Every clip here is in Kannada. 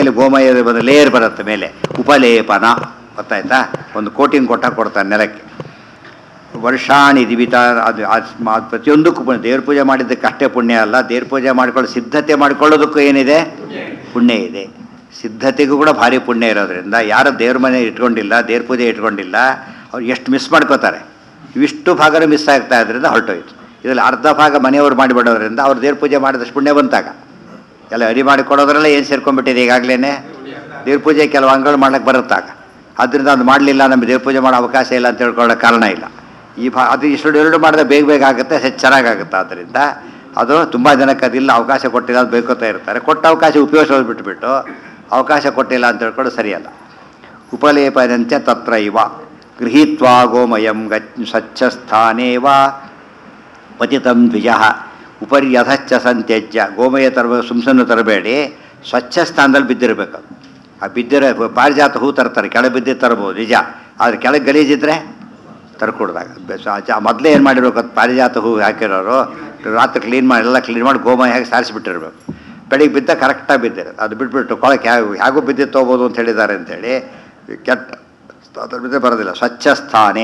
ಮೇಲೆ ಗೋಮಯದ ಬಂದು ಲೇಯರ್ ಬರುತ್ತೆ ಮೇಲೆ ಉಪಲೇಪನ ಗೊತ್ತಾಯ್ತಾ ಒಂದು ಕೋಟಿಂಗ್ ಕೊಟ್ಟ ಕೊಡ್ತಾನೆ ನೆಲಕ್ಕೆ ವರ್ಷಾಣಿ ದಿವಿತ ಅದು ಅದ್- ಮ- ಪ್ರತಿಯೊಂದಕ್ಕೂ ಪುಣ್ಯ ದೇವ್ರ ಪೂಜೆ ಮಾಡಿದ್ದಕ್ಕೆ ಅಷ್ಟೇ ಪುಣ್ಯ ಅಲ್ಲ ದೇವ್ರ ಪೂಜೆ ಮಾಡ್ಕೊಳ್ಳೋ ಸಿದ್ಧತೆ ಮಾಡ್ಕೊಳ್ಳೋದಕ್ಕೂ ಏನಿದೆ ಪುಣ್ಯ ಇದೆ ಸಿದ್ಧತೆಗೂ ಕೂಡ ಭಾರಿ ಪುಣ್ಯ ಇರೋದ್ರಿಂದ ಯಾರು ದೇವ್ರ ಮನೆ ಇಟ್ಕೊಂಡಿಲ್ಲ ದೇವ್ರ ಪೂಜೆ ಇಟ್ಕೊಂಡಿಲ್ಲ ಅವ್ರು ಎಷ್ಟು ಮಿಸ್ ಮಾಡ್ಕೋತಾರೆ ಇವಿಷ್ಟು ಭಾಗನೂ ಮಿಸ್ ಆಗ್ತಾ ಇದ್ರಿಂದ ಹೊರಟೋಯ್ತು ಇದರಲ್ಲಿ ಅರ್ಧ ಭಾಗ ಮನೆಯವರು ಮಾಡಿಬಿಡೋದ್ರಿಂದ ಅವ್ರು ದೇವ್ರ ಪೂಜೆ ಮಾಡಿದಷ್ಟು ಪುಣ್ಯ ಬಂತಾಗ ಎಲ್ಲ ಅಡಿ ಮಾಡಿ ಕೊಡೋದ್ರಲ್ಲ ಏನು ಸೇರ್ಕೊಂಡ್ಬಿಟ್ಟಿದೆ ಈಗಾಗಲೇ ದೇವ್ರ ಪೂಜೆ ಕೆಲವು ಅಂಗಗಳು ಮಾಡ್ಲಿಕ್ಕೆ ಬರುತ್ತಾಗ ಅದರಿಂದ ಅದು ಮಾಡಲಿಲ್ಲ ನಮಗೆ ದೇವ್ರ ಪೂಜೆ ಮಾಡೋ ಅವಕಾಶ ಇಲ್ಲ ಅಂತ ಹೇಳ್ಕೊಳ್ಳೋ ಕಾರಣ ಇಲ್ಲ ಈ ಭಾ ಅದು ಇಷ್ಟು ಎರಡು ಮಾಡಿದ್ರೆ ಬೇಗ ಬೇಗ ಆಗುತ್ತೆ ಹೆಚ್ಚು ಚೆನ್ನಾಗಾಗುತ್ತೆ ಆದ್ದರಿಂದ ಅದು ತುಂಬ ಜನಕ್ಕೆ ಅದಿಲ್ಲ ಅವಕಾಶ ಕೊಟ್ಟಿಲ್ಲ ಅದು ಬೇಕೋತಾ ಇರ್ತಾರೆ ಕೊಟ್ಟ ಅವಕಾಶ ಉಪಯೋಗಿಸೋದು ಬಿಟ್ಬಿಟ್ಟು ಅವಕಾಶ ಕೊಟ್ಟಿಲ್ಲ ಅಂತ ಹೇಳ್ಕೊಂಡು ಸರಿಯಲ್ಲ ಉಪಲೇಪನಂಚ ತತ್ರ ಇವ ಗೃಹೀತ್ವಾ ಗೋಮಯಂ ಗಚ್ ಸ್ವಚ್ಛಸ್ಥಾನೇವ ಪತಿತಂ ದ್ವಿಜ ಉಪರ್ಯಧಶ್ಚ ಸಂತ್ಯಜ್ಯ ಗೋಮಯ ತರಬ ಸುಮ್ಸನ್ನು ತರಬೇಡಿ ಸ್ವಚ್ಛ ಸ್ಥಾನದಲ್ಲಿ ಬಿದ್ದಿರಬೇಕು ಅದು. ಆ ಬಿದ್ದಿರ ಪಾರಿಜಾತ ಹೂ ತರ್ತಾರೆ ಕೆಳಗೆ ಬಿದ್ದಿದ್ದು ತರ್ಬೋದು ನಿಜ ಆದರೆ ಕೆಳಗೆ ಗಲೀಜಿದ್ರೆ ತರ್ಕೊಡ್ದಾಗ ಮೊದಲೇ ಏನು ಮಾಡಿರ್ಬೇಕು ಅದು ಪಾರಿಜಾತ ಹೂ ಹಾಕಿರೋರು ರಾತ್ರಿ ಕ್ಲೀನ್ ಮಾಡಿ ಎಲ್ಲ ಕ್ಲೀನ್ ಮಾಡಿ ಗೋಮಯ ಹಾಕಿ ಸಾರಿಸಿಬಿಟ್ಟಿರ್ಬೇಕು ಬೆಳಿಗ್ಗೆ ಬಿದ್ದ ಕರೆಕ್ಟಾಗಿ ಬಿದ್ದಿರೋದು ಅದು ಬಿಟ್ಬಿಟ್ಟು ಕೊಳಕ್ಕೆ ಹೇಗೂ ಹೇಗೂ ಬಿದ್ದಿತ್ತು ಹೋಗ್ಬೋದು ಅಂತ ಹೇಳಿದ್ದಾರೆ ಅಂತೇಳಿ ಕೆಟ್ಟ ಅದ್ರ ಬಿದ್ದರೆ ಬರೋದಿಲ್ಲ ಸ್ವಚ್ಛ ಸ್ಥಾನೆ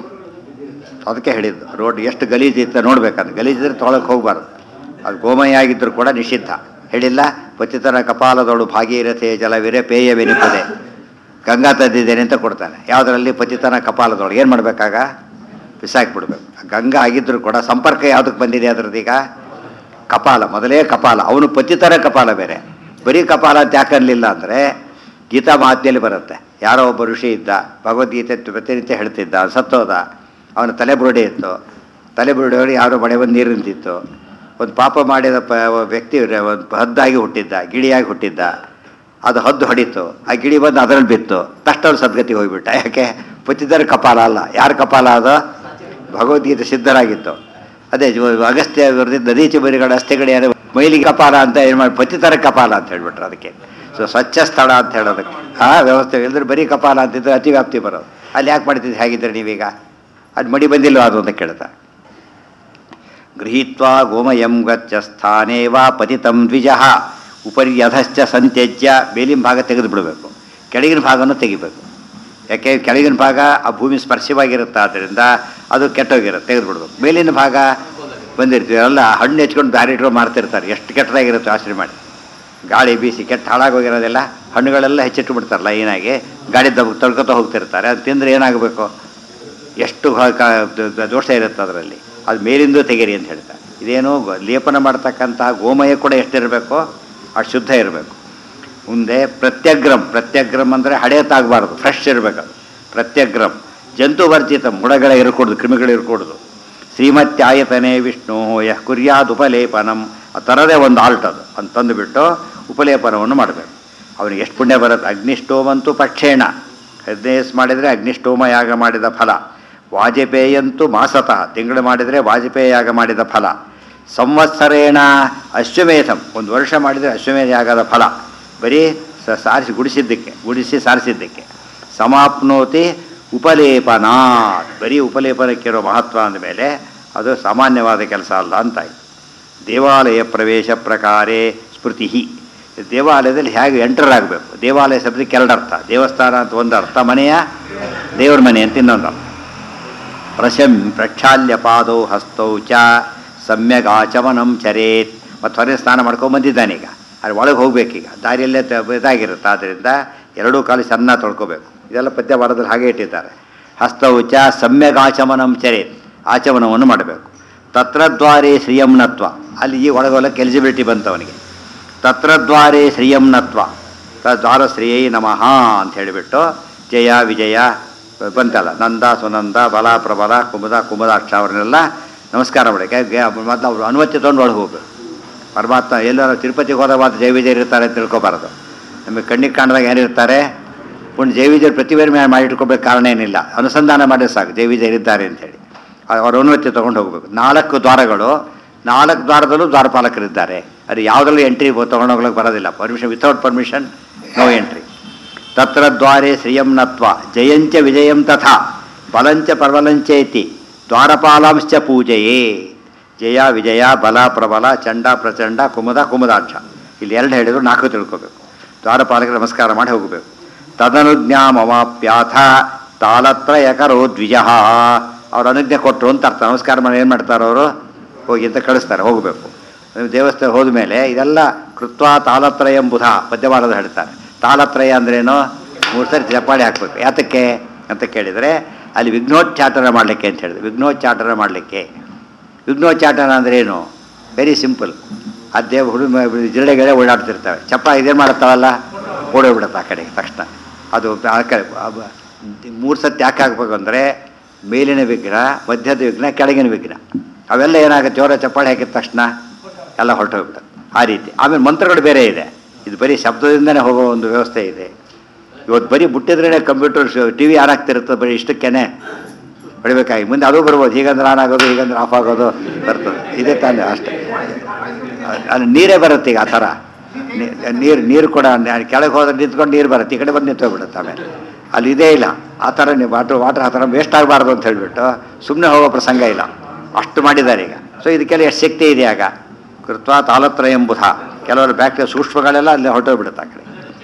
ಅದಕ್ಕೆ ಹೇಳಿದ್ದು ರೋಡ್ ಎಷ್ಟು ಗಲೀಜಿತ್ತು ನೋಡ್ಬೇಕಂದ್ರೆ ಗಲೀಜಿದ್ರೆ ತೊಳಕ್ಕೆ ಹೋಗಬಾರ್ದು ಅದು ಗೋಮಯ ಆಗಿದ್ದರೂ ಕೂಡ ನಿಷಿದ್ಧ ಹೇಳಿಲ್ಲ ಪತಿತರ ಕಪಾಲದೊಳು ಭಾಗೀರಥೆ ಜಲವಿರೆ ಪೇಯವೆನಿಪದೆ ಗಂಗಾ ತಂದಿದ್ದೇನೆ ಅಂತ ಕೊಡ್ತಾನೆ ಯಾವುದರಲ್ಲಿ ಪತಿತನ ಕಪಾಲದೊಳು ಏನು ಮಾಡಬೇಕಾಗ ಬಿಸಾಕ್ಬಿಡ್ಬೇಕು ಗಂಗಾ ಆಗಿದ್ದರೂ ಕೂಡ ಸಂಪರ್ಕ ಯಾವುದಕ್ಕೆ ಬಂದಿದೆ ಅದರದೀಗ ಕಪಾಲ ಮೊದಲೇ ಕಪಾಲ ಅವನು ಪತಿತರ ಕಪಾಲ ಬೇರೆ ಬರೀ ಕಪಾಲ ಅಂತ ಯಾಕನ್ನಲಿಲ್ಲ ಅಂದರೆ ಗೀತಾ ಮಹಾತ್ಮೆಯಲ್ಲಿ ಬರುತ್ತೆ ಯಾರೋ ಒಬ್ಬ ಋಷಿ ಇದ್ದ ಭಗವದ್ಗೀತೆ ಪ್ರತಿನಿತ್ಯ ಹೇಳ್ತಿದ್ದ ಅವ್ನು ಸತ್ತೋದ ಅವನ ತಲೆ ಬುರುಡೆ ಇತ್ತು ತಲೆ ಬುರುಡೆಯವರು ಯಾರೋ ಮಳೆ ಬಂದು ನೀರು ನಿಂತಿತ್ತು ಒಂದು ಪಾಪ ಮಾಡಿದ ಪ ವ್ಯಕ್ತಿ ಒಂದು ಹದ್ದಾಗಿ ಹುಟ್ಟಿದ್ದ ಗಿಳಿಯಾಗಿ ಹುಟ್ಟಿದ್ದ ಅದು ಹದ್ದು ಹೊಡಿತು ಆ ಗಿಳಿ ಬಂದು ಅದರಲ್ಲಿ ಬಿತ್ತು ತಕ್ಷಣ ಅವ್ನು ಸದ್ಗತಿಗೆ ಹೋಗ್ಬಿಟ್ಟ ಯಾಕೆ ಪತಿತರ ಕಪಾಲ ಅಲ್ಲ ಯಾರ ಕಪಾಲ ಅದು ಭಗವದ್ಗೀತೆ ಸಿದ್ಧರಾಗಿತ್ತು ಅದೇ ಜೀವ- ಅಗಸ್ತ್ಯ ಬರೆದಿದ್ದ ನದಿ ಚಿಬರಿಗಳ ಅಸ್ಥಿಗಡೆ ಯಾರು ಮೈಲಿಗೆ ಕಪಾಲ ಅಂತ ಏನು ಮಾಡಿ ಪತಿತರ ಕಪಾಲ ಅಂತ ಹೇಳ್ಬಿಟ್ರು ಅದಕ್ಕೆ ಸೊ ಸ್ವಚ್ಛ ಸ್ಥಳ ಅಂತ ಹೇಳೋದಕ್ಕೆ ಆ ವ್ಯವಸ್ಥೆ ಇಲ್ಲದ್ರೆ ಬರೀ ಕಪಾಲ ಅಂತಿದ್ರೆ ಅತಿವ್ಯಾಪ್ತಿ ಬರೋದು ಅಲ್ಲಿ ಯಾಕೆ ಮಾಡ್ತಿದ್ದು ಹೇಗಿದ್ರೆ ನೀವೀಗ ಅದು ಮಡಿ ಬಂದಿಲ್ವ ಅದು ಅಂತ ಕೇಳ್ತಾ ಗೃಹೀತ್ವಾ ಗೋಮಯಂ ಗಚ್ಚ ಸ್ಥಾನೇ ವಾ ಪತಿತಂ ದ್ವಿಜ ಉಪರ್ಯಧಶ್ಚ ಸಂತ್ಯಜ್ಯ ಮೇಲಿನ ಭಾಗ ತೆಗೆದು ಬಿಡಬೇಕು ಕೆಳಗಿನ ಭಾಗನೂ ತೆಗಿಬೇಕು ಯಾಕೆ ಕೆಳಗಿನ ಭಾಗ ಆ ಭೂಮಿ ಸ್ಪರ್ಶವಾಗಿರುತ್ತೆ ಆದ್ದರಿಂದ ಅದು ಕೆಟ್ಟೋಗಿರುತ್ತೆ ತೆಗೆದು ಬಿಡ್ಬೇಕು ಮೇಲಿನ ಭಾಗ ಬಂದಿರ್ತೀವಿ ಎಲ್ಲ ಹಣ್ಣು ಹೆಚ್ಕೊಂಡು ಬ್ಯಾರೆ ಇಟ್ಕೊಂಡು ಮಾಡ್ತಿರ್ತಾರೆ ಎಷ್ಟು ಕೆಟ್ಟದಾಗಿರುತ್ತೆ ಆಶ್ರಯ ಮಾಡಿ ಗಾಳಿ ಬೀಸಿ ಕೆಟ್ಟ ಹಾಳಾಗೋಗಿರೋದೆಲ್ಲ ಹಣ್ಣುಗಳೆಲ್ಲ ಹೆಚ್ಚಿಟ್ಟು ಬಿಡ್ತಾರೆ ಲೈನಾಗಿ ಗಾಡಿ ದಬ್ ತಳ್ಕೊತ ಹೋಗ್ತಿರ್ತಾರೆ ಅದು ತಿಂದರೆ ಏನಾಗಬೇಕು ಎಷ್ಟು ಹ- ಕ- ದ- ದ- ದೋಷ ಇರುತ್ತೆ ಅದರಲ್ಲಿ ಅದು ಮೇಲಿಂದ ತೆಗೀರಿ ಅಂತ ಹೇಳ್ತಾರೆ ಇದೇನು ಗೋ- ಲೇಪನ ಮಾಡ್ತಕ್ಕಂಥ ಗೋಮಯ ಕೂಡ ಎಷ್ಟಿರಬೇಕು ಅಷ್ಟು ಶುದ್ಧ ಇರಬೇಕು ಮುಂದೆ ಪ್ರತ್ಯಗ್ರಮ್ ಪ್ರತ್ಯಗ್ರಮ್ ಅಂದರೆ ಹಳೆಯತ್ತಾಗಬಾರ್ದು ಫ್ರೆಶ್ ಇರಬೇಕು ಅದು ಪ್ರತ್ಯಗ್ರಮ್ ಜಂತು ವರ್ಜಿತ ಮುಡಗಳ ಇರಕೂಡ್ದು ಕ್ರಿಮಿಗಳು ಇರಕೂಡ್ದು ಶ್ರೀಮತ್ಯಾಯತನೇ ವಿಷ್ಣು ಯಃ ಕುರ್ಯಾದ್ ಉಪಲೇಪನಂ ಆ ಥರದೇ ಒಂದು ಆಲ್ಟ್ ಅದು ಅಂತ ತಂದುಬಿಟ್ಟು ಉಪಲೇಪನವನ್ನು ಮಾಡಬೇಕು ಅವನಿಗೆ ಎಷ್ಟು ಪುಣ್ಯ ಬರುತ್ತೆ ಅಗ್ನಿಷ್ಟೋಮಂತೂ ಪಕ್ಷೇಣ ಹದಿನೈದು ಮಾಡಿದರೆ ಅಗ್ನಿಷ್ಟೋಮ ಯಾಗ ಮಾಡಿದ ಫಲ ವಾಜಪೇಯಂತೂ ಮಾಸತಃ ತಿಂಗಳು ಮಾಡಿದರೆ ವಾಜಪೇಯ ಯಾಗ ಮಾಡಿದ ಫಲ ಸಂವತ್ಸರೇಣ ಅಶ್ವಮೇಧಂ ಒಂದು ವರ್ಷ ಮಾಡಿದರೆ ಅಶ್ವಮೇಧ ಯಾಗದ ಫಲ ಬರೀ ಸ- ಸಾರಿಸಿ ಗುಡಿಸಿದ್ದಕ್ಕೆ ಗುಡಿಸಿ ಸಾರಿಸಿದ್ದಕ್ಕೆ ಸಮಾಪ್ನೋತಿ ಉಪಲೇಪನಾ ಬರೀ ಉಪಲೇಪನಕ್ಕಿರೋ ಮಹತ್ವ ಅಂದಮೇಲೆ ಅದು ಸಾಮಾನ್ಯವಾದ ಕೆಲಸ ಅಲ್ಲ ಅಂತಾಯ್ತು ದೇವಾಲಯ ಪ್ರವೇಶ ಪ್ರಕಾರೇ ಸ್ಮೃತಿ ದೇವಾಲಯದಲ್ಲಿ ಹೇಗೆ ಎಂಟರ್ ಆಗಬೇಕು ದೇವಾಲಯ ಶಬ್ದಕ್ಕೆ ಎರಡು ಅರ್ಥ ದೇವಸ್ಥಾನ ಅಂತ ಒಂದು ಅರ್ಥ ಮನೆಯ ದೇವ್ರ ಮನೆ ಅಂತ ಇನ್ನೊಂದು ಅರ್ಥ ಪ್ರಶಂ ಪ್ರಕ್ಷಾಲ್ಯ ಪಾದೌ ಹಸ್ತೌ ಚ ಸಮ್ಯಗ್ ಆಚಮನಂ ಚರೇತ್ ಮತ್ತು ಹೊರಗೆ ಸ್ನಾನ ಮಾಡ್ಕೊಂಡು ಬಂದಿದ್ದಾನೀಗ ಅಲ್ಲಿ ಒಳಗೆ ಹೋಗ್ಬೇಕೀಗ ದಾರಿಯಲ್ಲೇ ತ- ಇದಾಗಿರುತ್ತೆ ಆದ್ದರಿಂದ ಎರಡೂ ಕಾಲು ಚೆನ್ನಾಗಿ ತೊಳ್ಕೊಬೇಕು ಇದೆಲ್ಲ ಪದ್ಯ ವಾರದಲ್ಲಿ ಹಾಗೆ ಇಟ್ಟಿದ್ದಾರೆ ಹಸ್ತೌ ಚ ಸಮ್ಯಗ್ ಆಚಮನಂ ಚರೇತ್ ಆಚಮನವನ್ನು ಮಾಡಬೇಕು ತತ್ರದ್ವಾರೇ ಶ್ರೀಯಂನತ್ವ ಅಲ್ಲಿ ಈ ಒಳಗೋಲಕ್ಕೆ ಎಲಿಜಿಬಿಲಿಟಿ ಬಂತು ಅವನಿಗೆ ತತ್ರದ್ವಾರೇ ಶ್ರೀಯಂನತ್ವ ತದ್ವಾರ ಶ್ರೀಯೈ ನಮಃ ಅಂತ ಹೇಳಿಬಿಟ್ಟು ಜಯ ವಿಜಯ ಬಂತಲ್ಲ ನಂದ ಸುನಂದ ಬಲ ಪ್ರಬಲ ಕುಮುದ ಕುಮುದಾಕ್ಷ ಅವ್ರನ್ನೆಲ್ಲ ನಮಸ್ಕಾರ ಮಾಡಕ್ಕೆ ಮೊದಲು ಅವರು ಅನುಮತಿ ತೊಗೊಂಡು ಒಳಗೆ ಹೋಗ್ಬೇಕು ಪರಮಾತ್ಮ ಎಲ್ಲರೂ ತಿರುಪತಿಗೆ ಹೋದ ಮಾತ್ರ ಜೈ ವಿಜಯರು ಇರ್ತಾರೆ ಅಂತ ತಿಳ್ಕೊಬಾರ್ದು ನಮಗೆ ಕಣ್ಣಿಗೆ ಕಾಣ್ದಾಗ ಯಾರಿರ್ತಾರೆ ಪುಣ್ಯ ಜೈ ವಿಜಯರು ಪ್ರತಿವೇರ್ ಮೇಲೆ ಮಾಡಿಟ್ಕೋಬೇಕು ಕಾರಣ ಏನಿಲ್ಲ ಅನುಸಂಧಾನ ಮಾಡಿದ್ರೆ ಸಾಕು ಜೈ ವಿಜಯರಿದ್ದಾರೆ ಅಂತೇಳಿ ಅವ್ರ ಅನುಮತಿ ತೊಗೊಂಡು ಹೋಗಬೇಕು ನಾಲ್ಕು ದ್ವಾರಗಳು ನಾಲ್ಕು ದ್ವಾರದಲ್ಲೂ ದ್ವಾರಪಾಲಕರಿದ್ದಾರೆ ಅದು ಯಾವುದರಲ್ಲೂ ಎಂಟ್ರಿ ತೊಗೊಂಡೋಗ್ಲಿಕ್ಕೆ ಬರೋದಿಲ್ಲ permission without permission no entry ತತ್ರ ದ್ವಾರೇ ಶ್ರಿಯಂನತ್ವ ಜಯಂಚ ವಿಜಯಂ ತಥಾ ಬಲಂಚ ಪ್ರಬಲಂಚೇತಿ ದ್ವಾರಪಾಲಾಂಶ್ಚ ಪೂಜೆಯೇ ಜಯ ವಿಜಯ ಬಲ ಪ್ರಬಲ ಚಂಡ ಪ್ರಚಂಡ ಕುಮುದ ಕುಮುದಾಕ್ಷ ಇಲ್ಲಿ ಎರಡು ಹೇಳಿದ್ರು ನಾಲ್ಕು ತಿಳ್ಕೋಬೇಕು ದ್ವಾರಪಾಲಕರು ನಮಸ್ಕಾರ ಮಾಡಿ ಹೋಗಬೇಕು ತದನುಜ್ಞಾಮವಾಪ್ಯಾಥ ತಾಳತ್ರಯ ಕರೋ ದ್ವಿಜ ಅವ್ರ ಅನುಜ್ಞೆ ಕೊಟ್ಟರು ಅಂತ ಅರ್ಥ ನಮಸ್ಕಾರ ಮಾಡಿ ಏನು ಮಾಡ್ತಾರೆ ಅವರು ಹೋಗಿ ಅಂತ ಕಳಿಸ್ತಾರೆ ಹೋಗಬೇಕು ದೇವಸ್ಥಾನ ಹೋದ ಮೇಲೆ ಇದೆಲ್ಲ ಕೃತ್ವ ತಾಳತ್ರಯ ಎಂಬುಧ ಪದ್ಯವಾರದ ಹೇಳ್ತಾರೆ ತಾಳತ್ರಯ ಅಂದ್ರೇನು ಮೂರು ಸರಿ ಚಪ್ಪಾಳಿ ಹಾಕಬೇಕು ಯಾತಕ್ಕೆ ಅಂತ ಕೇಳಿದರೆ ಅಲ್ಲಿ ವಿಘ್ನೋಚ್ಚಾಟನ ಮಾಡಲಿಕ್ಕೆ ಅಂತ ಹೇಳಿದೆ ವಿಘ್ನೋಚ್ಚಾಟನ ಮಾಡಲಿಕ್ಕೆ ವಿಘ್ನೋಚ್ಚಾಟನ ಅಂದ್ರೇನು ವೆರಿ ಸಿಂಪಲ್ ಆ ದೇವ ಹುಡುಗ ಜಿರಳೆಗಳೇ ಓಡಾಡ್ತಿರ್ತವೆ ಚಪ್ಪ ಇದೇನು ಮಾಡುತ್ತಾವಲ್ಲ ಓಡೋಗ್ಬಿಡುತ್ತೆ ಆ ಕಡೆಗೆ ತಕ್ಷಣ ಅದು ಆ ಕಡೆ ಮೂರು ಸತಿ ಯಾಕೆ ಹಾಕ್ಬೇಕು ಅಂದರೆ ಮೇಲಿನ ವಿಘ್ನ ಮಧ್ಯದ ವಿಘ್ನ ಕೆಳಗಿನ ವಿಘ್ನ ಅವೆಲ್ಲ ಏನಾಗುತ್ತೆ ಜೋರ ಚಪ್ಪಾಳೆ ಹಾಕಿದ ತಕ್ಷಣ ಎಲ್ಲ ಹೊರಟೋಗ್ಬಿಡುತ್ತೆ ಆ ರೀತಿ ಆಮೇಲೆ ಮಂತ್ರಗಳು ಬೇರೆ ಇದೆ ಇದು ಬರೀ ಶಬ್ದದಿಂದನೇ ಹೋಗೋ ಒಂದು ವ್ಯವಸ್ಥೆ ಇದೆ ಇವತ್ತು ಬರೀ ಬಿಟ್ಟಿದ್ರೇ ಕಂಪ್ಯೂಟರ್ ಟಿ ವಿ ಆನ್ ಆಗ್ತಿರುತ್ತೆ ಬರೀ ಇಷ್ಟಕ್ಕೇನೆ ಹೊಡಿಬೇಕಾಗಿ ಮುಂದೆ ಅದು ಬರ್ಬೋದು ಹೀಗಂದ್ರೆ ಆನ್ ಆಗೋದು ಹೀಗಂದ್ರೆ ಆಫ್ ಆಗೋದು ಬರ್ತದೆ ಇದೇ ತಾನೇ ಅಷ್ಟೇ ಅಲ್ಲಿ ನೀರೇ ಬರುತ್ತೆ ಈಗ ಆ ಥರ ನೀರು ನೀರು ಕೂಡ ಕೆಳಗೆ ಹೋದ್ರೆ ನಿಂತ್ಕೊಂಡು ನೀರು ಬರುತ್ತೆ ಈ ಕಡೆ ಬಂದು ನಿಂತೋಗ್ಬಿಡುತ್ತೆ ಆಮೇಲೆ ಅಲ್ಲಿ ಇದೇ ಇಲ್ಲ ಆ ಥರ ನೀವು ವಾಟ್ರ್ ವಾಟರ್ ಆ ಥರ ವೇಸ್ಟ್ ಆಗಬಾರ್ದು ಅಂತ ಹೇಳಿಬಿಟ್ಟು ಸುಮ್ಮನೆ ಹೋಗೋ ಪ್ರಸಂಗ ಇಲ್ಲ ಅಷ್ಟು ಮಾಡಿದ್ದಾರೆ ಈಗ ಸೊ ಇದಕ್ಕೆಲ್ಲ ಎಷ್ಟು ಶಕ್ತಿ ಇದೆ ಆಗ ಕೃತ್ವ ತಾಲತ್ರ ಎಂಬುಧ ಕೆಲವರು ಬ್ಯಾಕ್ಟೀರಿಯಾ ಸೂಕ್ಷ್ಮಗಳೆಲ್ಲ ಅಲ್ಲಿ ಹೊರಟೋಗ್ಬಿಡುತ್ತೆ ಆ ಕಡೆ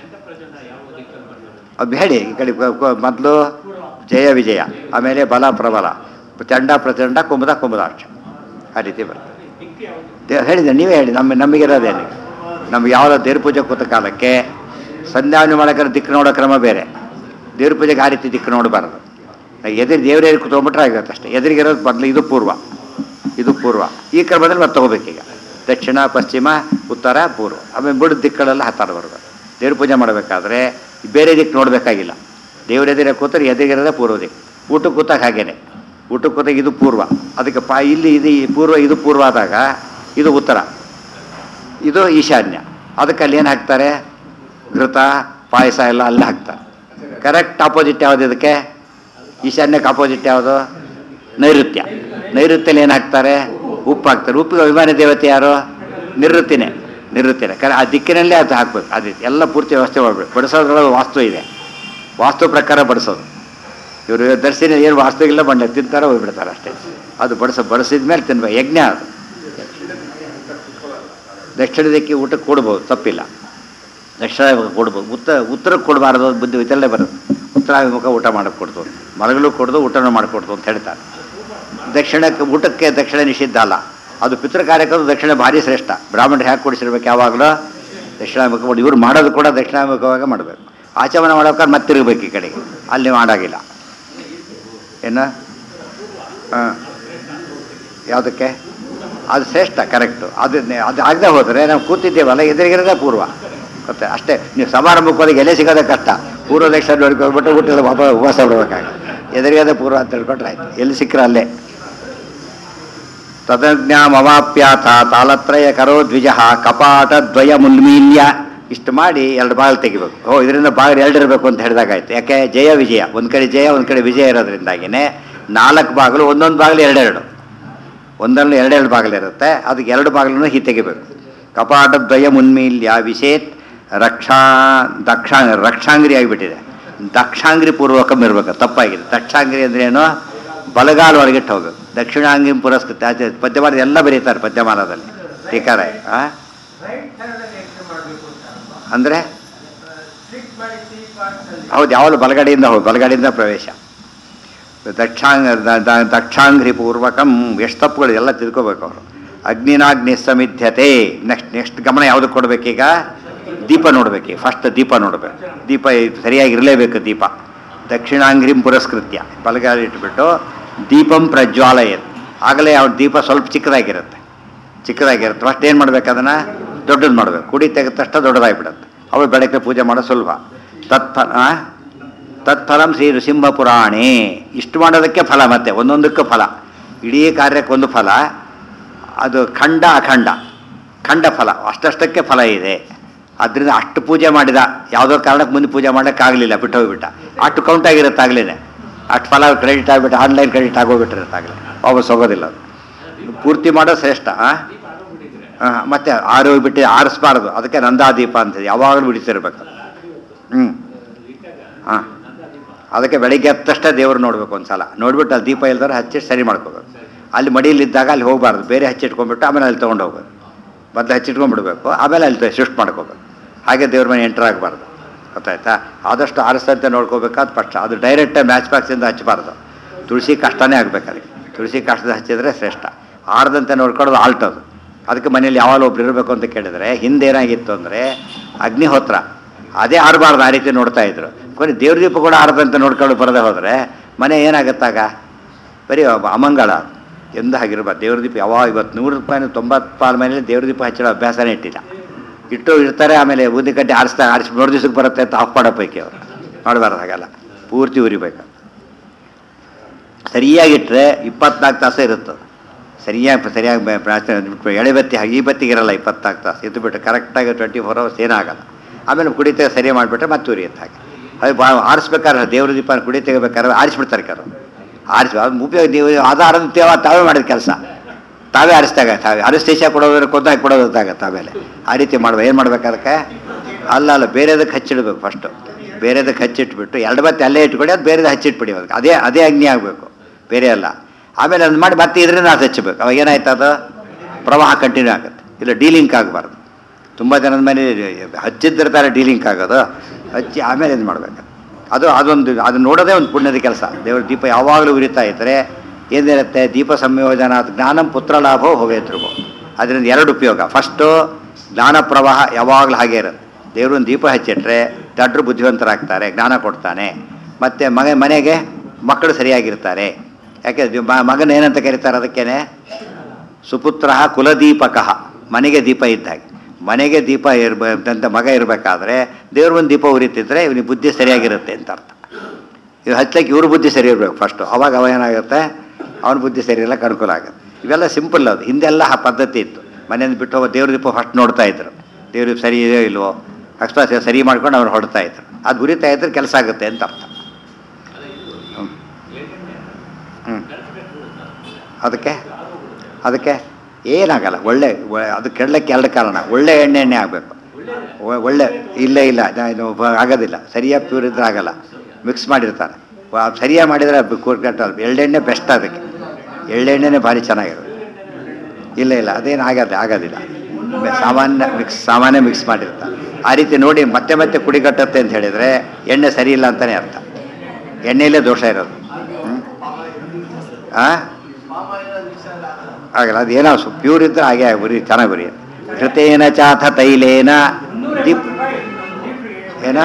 ಅದು ಹೇಳಿ ಈ ಕಡೆ ಮೊದಲು ಜಯ ವಿಜಯ ಆಮೇಲೆ ಬಲ ಪ್ರಬಲ ಚಂಡ ಪ್ರಚಂಡ ಕುಂಭದ ಕುಂಭದಾಕ್ಷ ಆ ರೀತಿ ಬರ್ತದೆ ದೇ- ಹೇಳಿದೆ ನೀವೇ ಹೇಳಿ ನಮ್ಮ ನಮಗಿರೋದೇನು ನಮ್ಗೆ ಯಾವ ದೇವ್ರ ಪೂಜೆ ಕೂತ ಕಾಲಕ್ಕೆ ಸಂಧ್ಯಾವನೆ ಮಾಡೋಕ್ಕಾರ ದಿಕ್ಕು ನೋಡೋ ಕ್ರಮ ಬೇರೆ ದೇವ್ರ ಪೂಜೆಗೆ ಆ ರೀತಿ ದಿಕ್ಕು ನೋಡಬಾರ್ದು ಎದುರು ದೇವರೇ ಕೂತ್ಕೊಂಡ್ಬಿಟ್ರೆ ಆಗುತ್ತೆ ಅಷ್ಟೇ ಎದುರಿಗಿರೋದು ಮೊದಲು ಇದು ಪೂರ್ವ ಇದು ಪೂರ್ವ ಈ ಕ್ರಮದಲ್ಲಿ ಮತ್ತೆ ತಗೋಬೇಕೀಗ ದಕ್ಷಿಣ ಪಶ್ಚಿಮ ಉತ್ತರ ಪೂರ್ವ ಆಮೇಲೆ ಬಿಡು ದಿಕ್ಕಳೆಲ್ಲ ಹತ್ತಾರ ಬರಬೇಕು ದೇವ್ರ ಪೂಜೆ ಮಾಡಬೇಕಾದ್ರೆ ಬೇರೆ ದಿಕ್ಕು ನೋಡಬೇಕಾಗಿಲ್ಲ ದೇವ್ರ ಎದುರೇ ಕೂತರೆ ಎದುರಿಗಿರೋದೇ ಪೂರ್ವ ದಿಕ್ಕು ಊಟಕ್ಕೆ ಕೂತಾಗ ಹಾಗೇನೆ ಊಟಕ್ಕೆ ಕೂತಾಗ ಇದು ಪೂರ್ವ ಅದಕ್ಕೆ ಪಾ ಇಲ್ಲಿ ಇದು ಈ ಪೂರ್ವ ಇದು ಪೂರ್ವ ಆದಾಗ ಇದು ಉತ್ತರ ಇದು ಈಶಾನ್ಯ ಅದಕ್ಕೆ ಅಲ್ಲಿ ಏನು ಹಾಕ್ತಾರೆ ಘೃತ ಪಾಯಸ ಎಲ್ಲ ಅಲ್ಲೇ ಹಾಕ್ತಾರೆ ಕರೆಕ್ಟ್ ಆಪೋಸಿಟ್ ಯಾವುದು ಇದಕ್ಕೆ ಈಶಾನ್ಯಕ್ಕೆ ಆಪೋಸಿಟ್ ಯಾವುದು ನೈಋತ್ಯ ನೈಋತ್ಯಲ್ಲಿ ಏನು ಹಾಕ್ತಾರೆ ಉಪ್ಪು ಹಾಕ್ತಾರೆ ಉಪ್ಪಿಗೆ ಅಭಿಮಾನಿ ದೇವತೆ ಯಾರು ನಿವೃತ್ತಿನೇ ನಿವೃತ್ತಿನೇ ಕರೆ ಆ ದಿಕ್ಕಿನಲ್ಲೇ ಅದು ಹಾಕ್ಬೇಕು ಅದೇ ಎಲ್ಲ ಪೂರ್ತಿ ವ್ಯವಸ್ಥೆ ಮಾಡಬೇಕು ಬಡಿಸೋದ್ರೊಳಗೆ ವಾಸ್ತು ಇದೆ ವಾಸ್ತು ಪ್ರಕಾರ ಬಡಿಸೋದು ಇವರು ದರ್ಶನ ಏನು ವಾಸ್ತು ಇಲ್ಲ ಬಂಡೆ ತಿಂತಾರೆ ಹೋಗ್ಬಿಡ್ತಾರೆ ಅಷ್ಟೇ ಅದು ಬಡಿಸ ಬಡಿಸಿದ ಮೇಲೆ ತಿನ್ಬೇಕು ಯಜ್ಞ ಅದು ದಕ್ಷಿಣ ದಿಕ್ಕಿ ಊಟಕ್ಕೆ ಕೊಡ್ಬೋದು ತಪ್ಪಿಲ್ಲ ದಕ್ಷಿಣ ಕೊಡ್ಬೋದು ಉತ್ತರ ಉತ್ತರಕ್ಕೆ ಕೊಡಬಾರ್ದು ಅದು ಬುದ್ಧಿ ಇದಲ್ಲೇ ಬರುತ್ತೆ ಉತ್ತರಾಭಿಮುಖ ಊಟ ಮಾಡಕ್ಕೆ ಕೊಡ್ತು ಮಲಗಲು ಕೊಡ್ದು ಊಟನೂ ಮಾಡಿಕೊಡ್ತು ಅಂತ ಹೇಳ್ತಾರೆ ದಕ್ಷಿಣಕ್ಕೆ ಊಟಕ್ಕೆ ದಕ್ಷಿಣ ನಿಷಿದ್ಧ ಅಲ್ಲ ಅದು ಪಿತೃ ಕಾರ್ಯಕ್ರಮ ದಕ್ಷಿಣ ಭಾರಿ ಶ್ರೇಷ್ಠ ಬ್ರಾಹ್ಮಣರು ಹ್ಯಾಕೆ ಕೊಡಿಸಿರ್ಬೇಕು ಯಾವಾಗಲೂ ದಕ್ಷಿಣಾಭಿಮುಖ ಮಾಡಿ ಇವ್ರು ಮಾಡೋದು ಕೂಡ ದಕ್ಷಿಣಾಭಿಮುಖವಾಗಿ ಮಾಡಬೇಕು ಆಚಮನ ಮಾಡೋಕೆ ಮತ್ತೆ ತಿರುಗಬೇಕು ಈ ಕಡೆಗೆ ಅಲ್ಲಿ ಮಾಡಾಗಿಲ್ಲ ಏನು ಹಾಂ ಯಾವುದಕ್ಕೆ ಅದು ಶ್ರೇಷ್ಠ ಕರೆಕ್ಟು ಅದು ಅದು ಆಗದೆ ಹೋದರೆ ನಾವು ಕೂತಿದ್ದೇವಲ್ಲ ಎದುರಿಗಿರೋದೇ ಪೂರ್ವ ಗೊತ್ತೆ ಅಷ್ಟೇ ನೀವು ಸಮಾರಂಭಕ್ಕೆ ಹೋದಾಗ ಎಲೆ ಸಿಗೋದೇ ಕಷ್ಟ ಪೂರ್ವ ದಕ್ಷಿಣ ನೋಡ್ಕೊಳ್ಬಿಟ್ಟು ಊಟದ ವಾಪ ಉಪವಾಸ ಬಿಡ್ಬೇಕಾಗ ಎದುರಿಗದೆ ಪೂರ್ವ ಅಂತ ಹೇಳ್ಕೊಂಡ್ರೆ ಆಯ್ತು ಎಲ್ಲಿ ಸಿಕ್ಕರೆ ಅಲ್ಲೇ ತದಜ್ಞಾಮವಾಪ್ಯಾಥ ತಾಳತ್ರಯ ಕರೋ ದ್ವಿಜ ಕಪಾಟ ದ್ವಯ ಮುನ್ಮೀಲ್ಯ ಇಷ್ಟು ಮಾಡಿ ಎರಡು ಬಾಗಿಲು ತೆಗಿಬೇಕು ಓ ಇದರಿಂದ ಬಾಗಿಲು ಎರಡು ಇರಬೇಕು ಅಂತ ಹೇಳಿದಾಗಾಯ್ತು ಯಾಕೆ ಜಯ ವಿಜಯ ಒಂದು ಕಡೆ ಜಯ ಒಂದು ಕಡೆ ವಿಜಯ ಇರೋದ್ರಿಂದಾಗಿನೇ ನಾಲ್ಕು ಬಾಗಿಲು ಒಂದೊಂದು ಬಾಗಿಲು ಎರಡೆರಡು ಒಂದರಲ್ಲಿ ಎರಡೆರಡು ಬಾಗಿಲಿರುತ್ತೆ ಅದಕ್ಕೆ ಎರಡು ಬಾಗಿಲನ್ನು ಹೀ ತೆಗಿಬೇಕು ಕಪಾಟದ್ವಯ ಮುನ್ಮೀಲ್ಯ ವಿಷೇತ್ ರಕ್ಷಾ ದಕ್ಷಾ ರಕ್ಷಾಂಗ್ರಿ ಆಗಿಬಿಟ್ಟಿದೆ ದಕ್ಷಾಂಗ್ರಿ ಪೂರ್ವಕಂ ಇರಬೇಕು ತಪ್ಪಾಗಿದೆ ದಕ್ಷಾಂಗ್ರಿ ಅಂದ್ರೆ ಏನು ಬಲಗಾಲ ಒಳಗಿಟ್ಟು ಹೋಗ್ಬೇಕು ದಕ್ಷಿಣಾಂಗಿ ಪುರಸ್ಕೃತ ಆಚೆ ಪದ್ಯಮಾನ ಎಲ್ಲ ಬರೀತಾರೆ ಪದ್ಯಮಾನದಲ್ಲಿ ಟೀಕಾರ ಆ? ಅಂದ್ರೆ ಹೌದು ಯಾವಾಗಲೂ ಬಲಗಡೆಯಿಂದ ಹೋಗಿ ಬಲಗಡೆಯಿಂದ ಪ್ರವೇಶ ದಕ್ಷಾಂಗ ದ- ದ- ದಕ್ಷಾಂಗ್ರಿ ಪೂರ್ವಕಂ ಎಷ್ಟು ತಪ್ಪುಗಳು ಎಲ್ಲ ತಿಳ್ಕೊಬೇಕು ಅವರು ಅಗ್ನಿನಾಗ್ನಿ ಸಮಿಧ್ಯತೆ ನೆಕ್ಸ್ಟ್ ನೆಕ್ಸ್ಟ್ ಗಮನ ಯಾವುದಕ್ಕೆ ಕೊಡಬೇಕೀಗ ದೀಪ ನೋಡ್ಬೇಕು ಫಸ್ಟ್ ದೀಪ ನೋಡ್ಬೇಕು ದೀಪ ಇದು ಸರಿಯಾಗಿರಲೇಬೇಕು ದೀಪ ದಕ್ಷಿಣಾಂಗ್ರಿಂ ಪುರಸ್ಕೃತ್ಯ ಬಲಗಾಲ ಇಟ್ಬಿಟ್ಟು ದೀಪಂ ಪ್ರಜ್ವಾಲಯತ್ ಆಗಲೇ ಅವ್ರ ದೀಪ ಸ್ವಲ್ಪ ಚಿಕ್ಕದಾಗಿರುತ್ತೆ ಚಿಕ್ಕದಾಗಿರುತ್ತೆ ಫಸ್ಟ್ ಏನು ಮಾಡ್ಬೇಕು ಅದನ್ನು ದೊಡ್ಡದು ಮಾಡಬೇಕು ಕುಡಿ ತೆಗೆದ ತಕ್ಷಣ ದೊಡ್ಡದಾಗಿಬಿಡುತ್ತೆ ಅವಳು ಬೆಳಗ್ಗೆ ಪೂಜೆ ಮಾಡೋದು ಸುಲಭ ತತ್ಫ ಆ? ತತ್ಫಲಂ ಶ್ರೀ ನೃಸಿಂಹ ಪುರಾಣೇ ಇಷ್ಟು ಮಾಡೋದಕ್ಕೆ ಫಲ ಮತ್ತೆ ಒಂದೊಂದಕ್ಕೆ ಫಲ ಇಡೀ ಕಾರ್ಯಕ್ಕೊಂದು ಫಲ ಅದು ಖಂಡ ಅಖಂಡ ಖಂಡ ಫಲ ಅಷ್ಟಷ್ಟಕ್ಕೆ ಫಲ ಇದೆ ಅದರಿಂದ ಅಷ್ಟು ಪೂಜೆ ಮಾಡಿದ ಯಾವುದೋ ಕಾರಣಕ್ಕೆ ಮುಂದೆ ಪೂಜೆ ಮಾಡೋಕ್ಕಾಗಲಿಲ್ಲ ಬಿಟ್ಟು ಹೋಗ್ಬಿಟ್ಟ ಅಷ್ಟು ಕೌಂಟ್ ಆಗಿರುತ್ತೆ ಆಗಲೇ ಅಷ್ಟು ಫಲ ಕ್ರೆಡಿಟ್ ಆಗಿಬಿಟ್ಟು ಆನ್ಲೈನ್ ಕ್ರೆಡಿಟ್ ಆಗೋಗ್ಬಿಟ್ಟಿರುತ್ತೆ ಆಗಲೇ ವಾಪಸ್ ಹೋಗೋದಿಲ್ಲ ಅದು ಪೂರ್ತಿ ಮಾಡೋ ಶ್ರೇಷ್ಠ ಆ? ಆ, ಮತ್ತೆ ಆರು ಬಿಟ್ಟು ಆರಿಸ್ಬಾರ್ದು ಅದಕ್ಕೆ ನಂದಾದೀಪ ಅಂತ ಯಾವಾಗಲೂ ಬಿಡಿಸಿರ್ಬೇಕು ಹ್ಞೂ ಹಾಂ ಅದಕ್ಕೆ ಬೆಳಿಗ್ಗೆ ಎದ್ದ ತಕ್ಷಣ ದೇವ್ರು ನೋಡ್ಬೇಕು ಒಂದು ಸಲ ನೋಡ್ಬಿಟ್ಟು ಅಲ್ಲಿ ದೀಪ ಇಲ್ದಾರೆ ಹಚ್ಚಿ ಸರಿ ಮಾಡ್ಕೋಬೇಕು ಅಲ್ಲಿ ಮಡಿಯಲ್ಲಿದ್ದಾಗ ಅಲ್ಲಿ ಹೋಗಬಾರ್ದು ಬೇರೆ ಹಚ್ಚಿಟ್ಕೊಂಡ್ಬಿಟ್ಟು ಆಮೇಲೆ ಅಲ್ಲಿ ತೊಗೊಂಡು ಹೋಗ್ಬೇಕು ಮೊದಲು ಹಚ್ಚಿಟ್ಕೊಂಡ್ಬಿಡ್ಬೇಕು ಆಮೇಲೆ ಅಲ್ಲಿ ಶಿಫ್ಟ್ ಮಾಡ್ಕೋಬೇಕು ಹಾಗೆ ದೇವ್ರ ಮನೆ ಎಂಟರ್ ಆಗಬಾರ್ದು ಗೊತ್ತಾಯ್ತಾ ಆದಷ್ಟು ಆರಿಸ್ತಂತೆ ನೋಡ್ಕೋಬೇಕಾದ ಪಕ್ಷ ಅದು ಡೈರೆಕ್ಟಾಗಿ ಮ್ಯಾಚ್ ಬಾಕ್ಸಿಂದ ಹಚ್ಚಬಾರ್ದು ತುಳಸಿ ಕಷ್ಟನೇ ಆಗ್ಬೇಕು ಅದಕ್ಕೆ ತುಳಸಿ ಕಷ್ಟದ ಹಚ್ಚಿದ್ರೆ ಶ್ರೇಷ್ಠ ಆರದಂತೆ ನೋಡ್ಕೊಳ್ಳೋದು ಆಲ್ಟ್ ಅದು ಅದಕ್ಕೆ ಮನೇಲಿ ಯಾವಾಗಲೂ ಒಬ್ರು ಇರಬೇಕು ಅಂತ ಕೇಳಿದ್ರೆ ಹಿಂದೆ ಏನಾಗಿತ್ತು ಅಂದರೆ ಅಗ್ನಿಹೋತ್ರ ಅದೇ ಆರಬಾರ್ದು ಆ ರೀತಿ ನೋಡ್ತಾ ಇದ್ರು ಕೊನೆ ದೇವ್ರ ದೀಪ ಕೂಡ ಆರದಂತೆ ನೋಡ್ಕೊಂಡು ಬರದೆ ಹೋದರೆ ಮನೆ ಏನಾಗುತ್ತಾಗ ಬರೀ ಅವ- ಅಮಂಗಳ ಎಂದು ಹಾಗಿರ್ಬಾರ್ದು ದೇವ್ರ ದೀಪ ಯಾವಾಗ ಇವತ್ತು ನೂರು ರೂಪಾಯಿ ತೊಂಬತ್ತು ಪಾಲ್ ಮನೇಲಿ ದೇವ್ರ ದೀಪ ಹಚ್ಚೋ ಅಭ್ಯಾಸನೇ ಇಟ್ಟಿಲ್ಲ ಇಟ್ಟು ಇರ್ತಾರೆ ಆಮೇಲೆ ಬೂದಿ ಕಡ್ಡಿ ಆರಿಸ್ತಾ ಆರಿಸಿ ಮೂರು ದಿವ್ಸಕ್ಕೆ ಬರುತ್ತೆ ಅಂತ ಆಫ್ ಮಾಡೋ ಪೈಕಿ ಅವರು ಮಾಡಬಾರ್ದು ಹಾಗಲ್ಲ ಪೂರ್ತಿ ಉರಿಬೇಕು ಸರಿಯಾಗಿಟ್ಟರೆ ಇಪ್ಪತ್ನಾಲ್ಕು ತಾಸು ಇರುತ್ತೆ ಸರಿಯಾಗಿ ಸರಿಯಾಗಿ ಬೆ- ಪ್ರಾರ್ಥನೆ ಬಿಟ್ಬಿಟ್ಟು ಎಳೆ ಬತ್ತಿ ಹಾಗೆ ಈ ಬತ್ತಿಗೆ ಇರಲ್ಲ ಇಪ್ಪತ್ನಾಲ್ಕು ತಾಸು ಇದ್ದು ಬಿಟ್ಟು ಕರೆಕ್ಟಾಗಿ ಟ್ವೆಂಟಿ ಫೋರ್ ಅವರ್ಸ್ ಏನಾಗಲ್ಲ ಆಮೇಲೆ ಕುಡಿತ ಸರಿ ಮಾಡಿಬಿಟ್ರೆ ಮತ್ತೆ ಉರಿಯುತ್ತೆ ಹಾಗೆ ಅದು ಬಾ ಆರಿಸ್ಬೇಕಾದ್ರೆ ದೇವ್ರ ದೀಪ ಕುಡಿ ತೆಗಿಬೇಕಾದ್ರೆ ಆರಿಸ್ಬಿಡ್ತಾರೆ ಕರು ಆರಿಸಿ ಅದು ಉಪಯೋಗ ನೀವು ಆಧಾರದ ತೇವ ತಾವೇ ಮಾಡಿದ ಕೆಲಸ ತಾವೇ ಆರಿಸ್ದಾಗ ತಾವೇ ಅನಸ್ತೇಶ ಕೊಡೋದ್ರೆ ಕೊಂದಾಗಿ ಕೊಡೋದು ಗೊತ್ತಾಗತ್ತೆ ಆಮೇಲೆ ಆ ರೀತಿ ಮಾಡ್ಬೇಕು ಏನು ಮಾಡ್ಬೇಕು ಅದಕ್ಕೆ ಅಲ್ಲ ಅಲ್ಲ ಬೇರೆದಕ್ಕೆ ಹಚ್ಚಿಡ್ಬೇಕು ಫಸ್ಟು ಬೇರೆದಕ್ಕೆ ಹಚ್ಚಿಟ್ಬಿಟ್ಟು ಎರಡು ಬತ್ತಿ ಅಲ್ಲೇ ಇಟ್ಕೊಳ್ಳಿ ಅದು ಬೇರೆದು ಹಚ್ಚಿಟ್ಬಿಡಿ ಅದಕ್ಕೆ ಅದೇ ಅದೇ ಅಗ್ನಿ ಆಗಬೇಕು ಬೇರೆ ಅಲ್ಲ ಆಮೇಲೆ ಅದನ್ನ ಮಾಡಿ ಮತ್ತೆ ಇದರಿಂದ ಅದು ಹಚ್ಚಬೇಕು ಅವಾಗ ಏನಾಯ್ತು ಅದು ಪ್ರವಾಹ ಕಂಟಿನ್ಯೂ ಆಗುತ್ತೆ ಇಲ್ಲ ಡೀಲಿಂಕ್ ಆಗಬಾರ್ದು ತುಂಬ ಜನದ ಮನೆ ಹಚ್ಚಿದ್ದಿರ್ತಾರೆ ಡೀಲಿಂಕ್ ಆಗೋದು ಹಚ್ಚಿ ಆಮೇಲೆ ಇದು ಮಾಡ್ಬೇಕು ಅದು ಅದೊಂದು ಅದು ನೋಡೋದೇ ಒಂದು ಪುಣ್ಯದ ಕೆಲಸ ದೇವ್ರ ದೀಪ ಯಾವಾಗಲೂ ಉರಿತಾ ಇದ್ದರೆ ಏನಿರುತ್ತೆ ದೀಪ ಸಂಯೋಜನ ಜ್ಞಾನಂ ಪುತ್ರ ಲಾಭೋ ಹೋಗೇತ್ರಿಗೋ ಅದರಿಂದ ಎರಡು ಉಪಯೋಗ ಫಸ್ಟು ಜ್ಞಾನ ಪ್ರವಾಹ ಯಾವಾಗಲೂ ಹಾಗೆ ಇರುತ್ತೆ ದೇವರು ಒಂದು ದೀಪ ಹಚ್ಚಿಟ್ರೆ ದಡ್ರು ಬುದ್ಧಿವಂತರಾಗ್ತಾರೆ ಜ್ಞಾನ ಕೊಡ್ತಾನೆ ಮತ್ತು ಮಗ ಮನೆಗೆ ಮಕ್ಕಳು ಸರಿಯಾಗಿರ್ತಾರೆ ಯಾಕೆ ದಿ- ಮ- ಮಗನ ಏನಂತ ಕರೀತಾರೆ ಅದಕ್ಕೇನೆ ಸುಪುತ್ರ ಕುಲದೀಪಕ ಮನೆಗೆ ದೀಪ ಇದ್ದ ಹಾಗೆ ಮನೆಗೆ ದೀಪ ಇರ್ಬಂತ ಮಗ ಇರಬೇಕಾದ್ರೆ ದೇವ್ರ ಒಂದು ದೀಪ ಉರಿತಿದ್ರೆ ಇವನಿಗೆ ಬುದ್ಧಿ ಸರಿಯಾಗಿರುತ್ತೆ ಅಂತ ಅರ್ಥ ಇವು ಹಚ್ಚಲಿಕ್ಕೆ ಇವ್ರ ಬುದ್ಧಿ ಸರಿ ಇರಬೇಕು ಫಸ್ಟು ಅವಾಗ ಅವ ಏನಾಗುತ್ತೆ ಅವನ ಬುದ್ಧಿ ಸರಿ ಇರಲಿಕ್ಕೆ ಅನುಕೂಲ ಆಗುತ್ತೆ ಇವೆಲ್ಲ ಸಿಂಪಲ್ ಅದು ಹಿಂದೆಲ್ಲ ಆ ಪದ್ಧತಿ ಇತ್ತು ಮನೆಯಿಂದ ಬಿಟ್ಟು ಹೋಗೋ ದೇವ್ರ ದೀಪ ಫಸ್ಟ್ ನೋಡ್ತಾ ಇದ್ರು ದೇವ್ರ ದೀಪ ಸರಿ ಇದೆಯೋ ಇಲ್ವೋ ಅಕಸ್ಮಾತ್ ಸರಿ ಮಾಡ್ಕೊಂಡು ಅವ್ರು ಹೊಡ್ತಾ ಇದ್ರು ಅದು ಉರಿತಾ ಇದ್ರೆ ಕೆಲಸ ಆಗುತ್ತೆ ಅಂತ ಅರ್ಥ ಹ್ಞೂ ಹ್ಞೂ ಅದಕ್ಕೆ ಅದಕ್ಕೆ ಏನಾಗಲ್ಲ ಒಳ್ಳೆ ಒ- ಅದು ಕೆಡಲಿಕ್ಕೆ ಎರಡು ಕಾರಣ ಒಳ್ಳೆ ಎಣ್ಣೆ ಎಣ್ಣೆ ಆಗಬೇಕು ಒಳ್ಳೆ ಇಲ್ಲ ಇಲ್ಲ ನಾ- ಇದು ಬ- ಆಗೋದಿಲ್ಲ ಸರಿಯಾಗಿ ಪ್ಯೂರ್ ಇದ್ರೆ ಆಗಲ್ಲ ಮಿಕ್ಸ್ ಮಾಡಿರ್ತಾರೆ ವ- ಸರಿಯಾಗಿ ಮಾಡಿದರೆ ಕಟ್ಟಲ್ಲ ಎಳ್ಳೆಣ್ಣೆ ಬೆಸ್ಟ್ ಅದಕ್ಕೆ ಎಳ್ಳೆಣ್ಣೆನೇ ಭಾರಿ ಚೆನ್ನಾಗಿರುತ್ತೆ ಇಲ್ಲ ಇಲ್ಲ ಅದೇನು ಆಗದೆ ಆಗೋದಿಲ್ಲ ಮೆ- ಸಾಮಾನ್ಯ ಮಿಕ್ಸ್ ಸಾಮಾನ್ಯ ಮಿಕ್ಸ್ ಮಾಡಿರ್ತಾರೆ ಆ ರೀತಿ ನೋಡಿ ಮತ್ತೆ ಮತ್ತೆ ಕುಡಿಗಟ್ಟತ್ತೆ ಅಂತ ಹೇಳಿದರೆ ಎಣ್ಣೆ ಸರಿ ಇಲ್ಲ ಅಂತಲೇ ಅರ್ಥ ಎಣ್ಣೆಯಲ್ಲೇ ದೋಷ ಇರೋದು ಹ್ಞೂ ಹಾಂ ಆಗಲ್ಲ ಅದು ಏನೋ ಸು ಪ್ಯೂರ್ ಇದ್ದರೆ ಹಾಗೆ ಉರಿ ಚೆನ್ನಾಗಿ ಉರಿ ಘೃತೇನ ಚಾಥ ತೈಲೇನ ದೀಪ್ ಏನ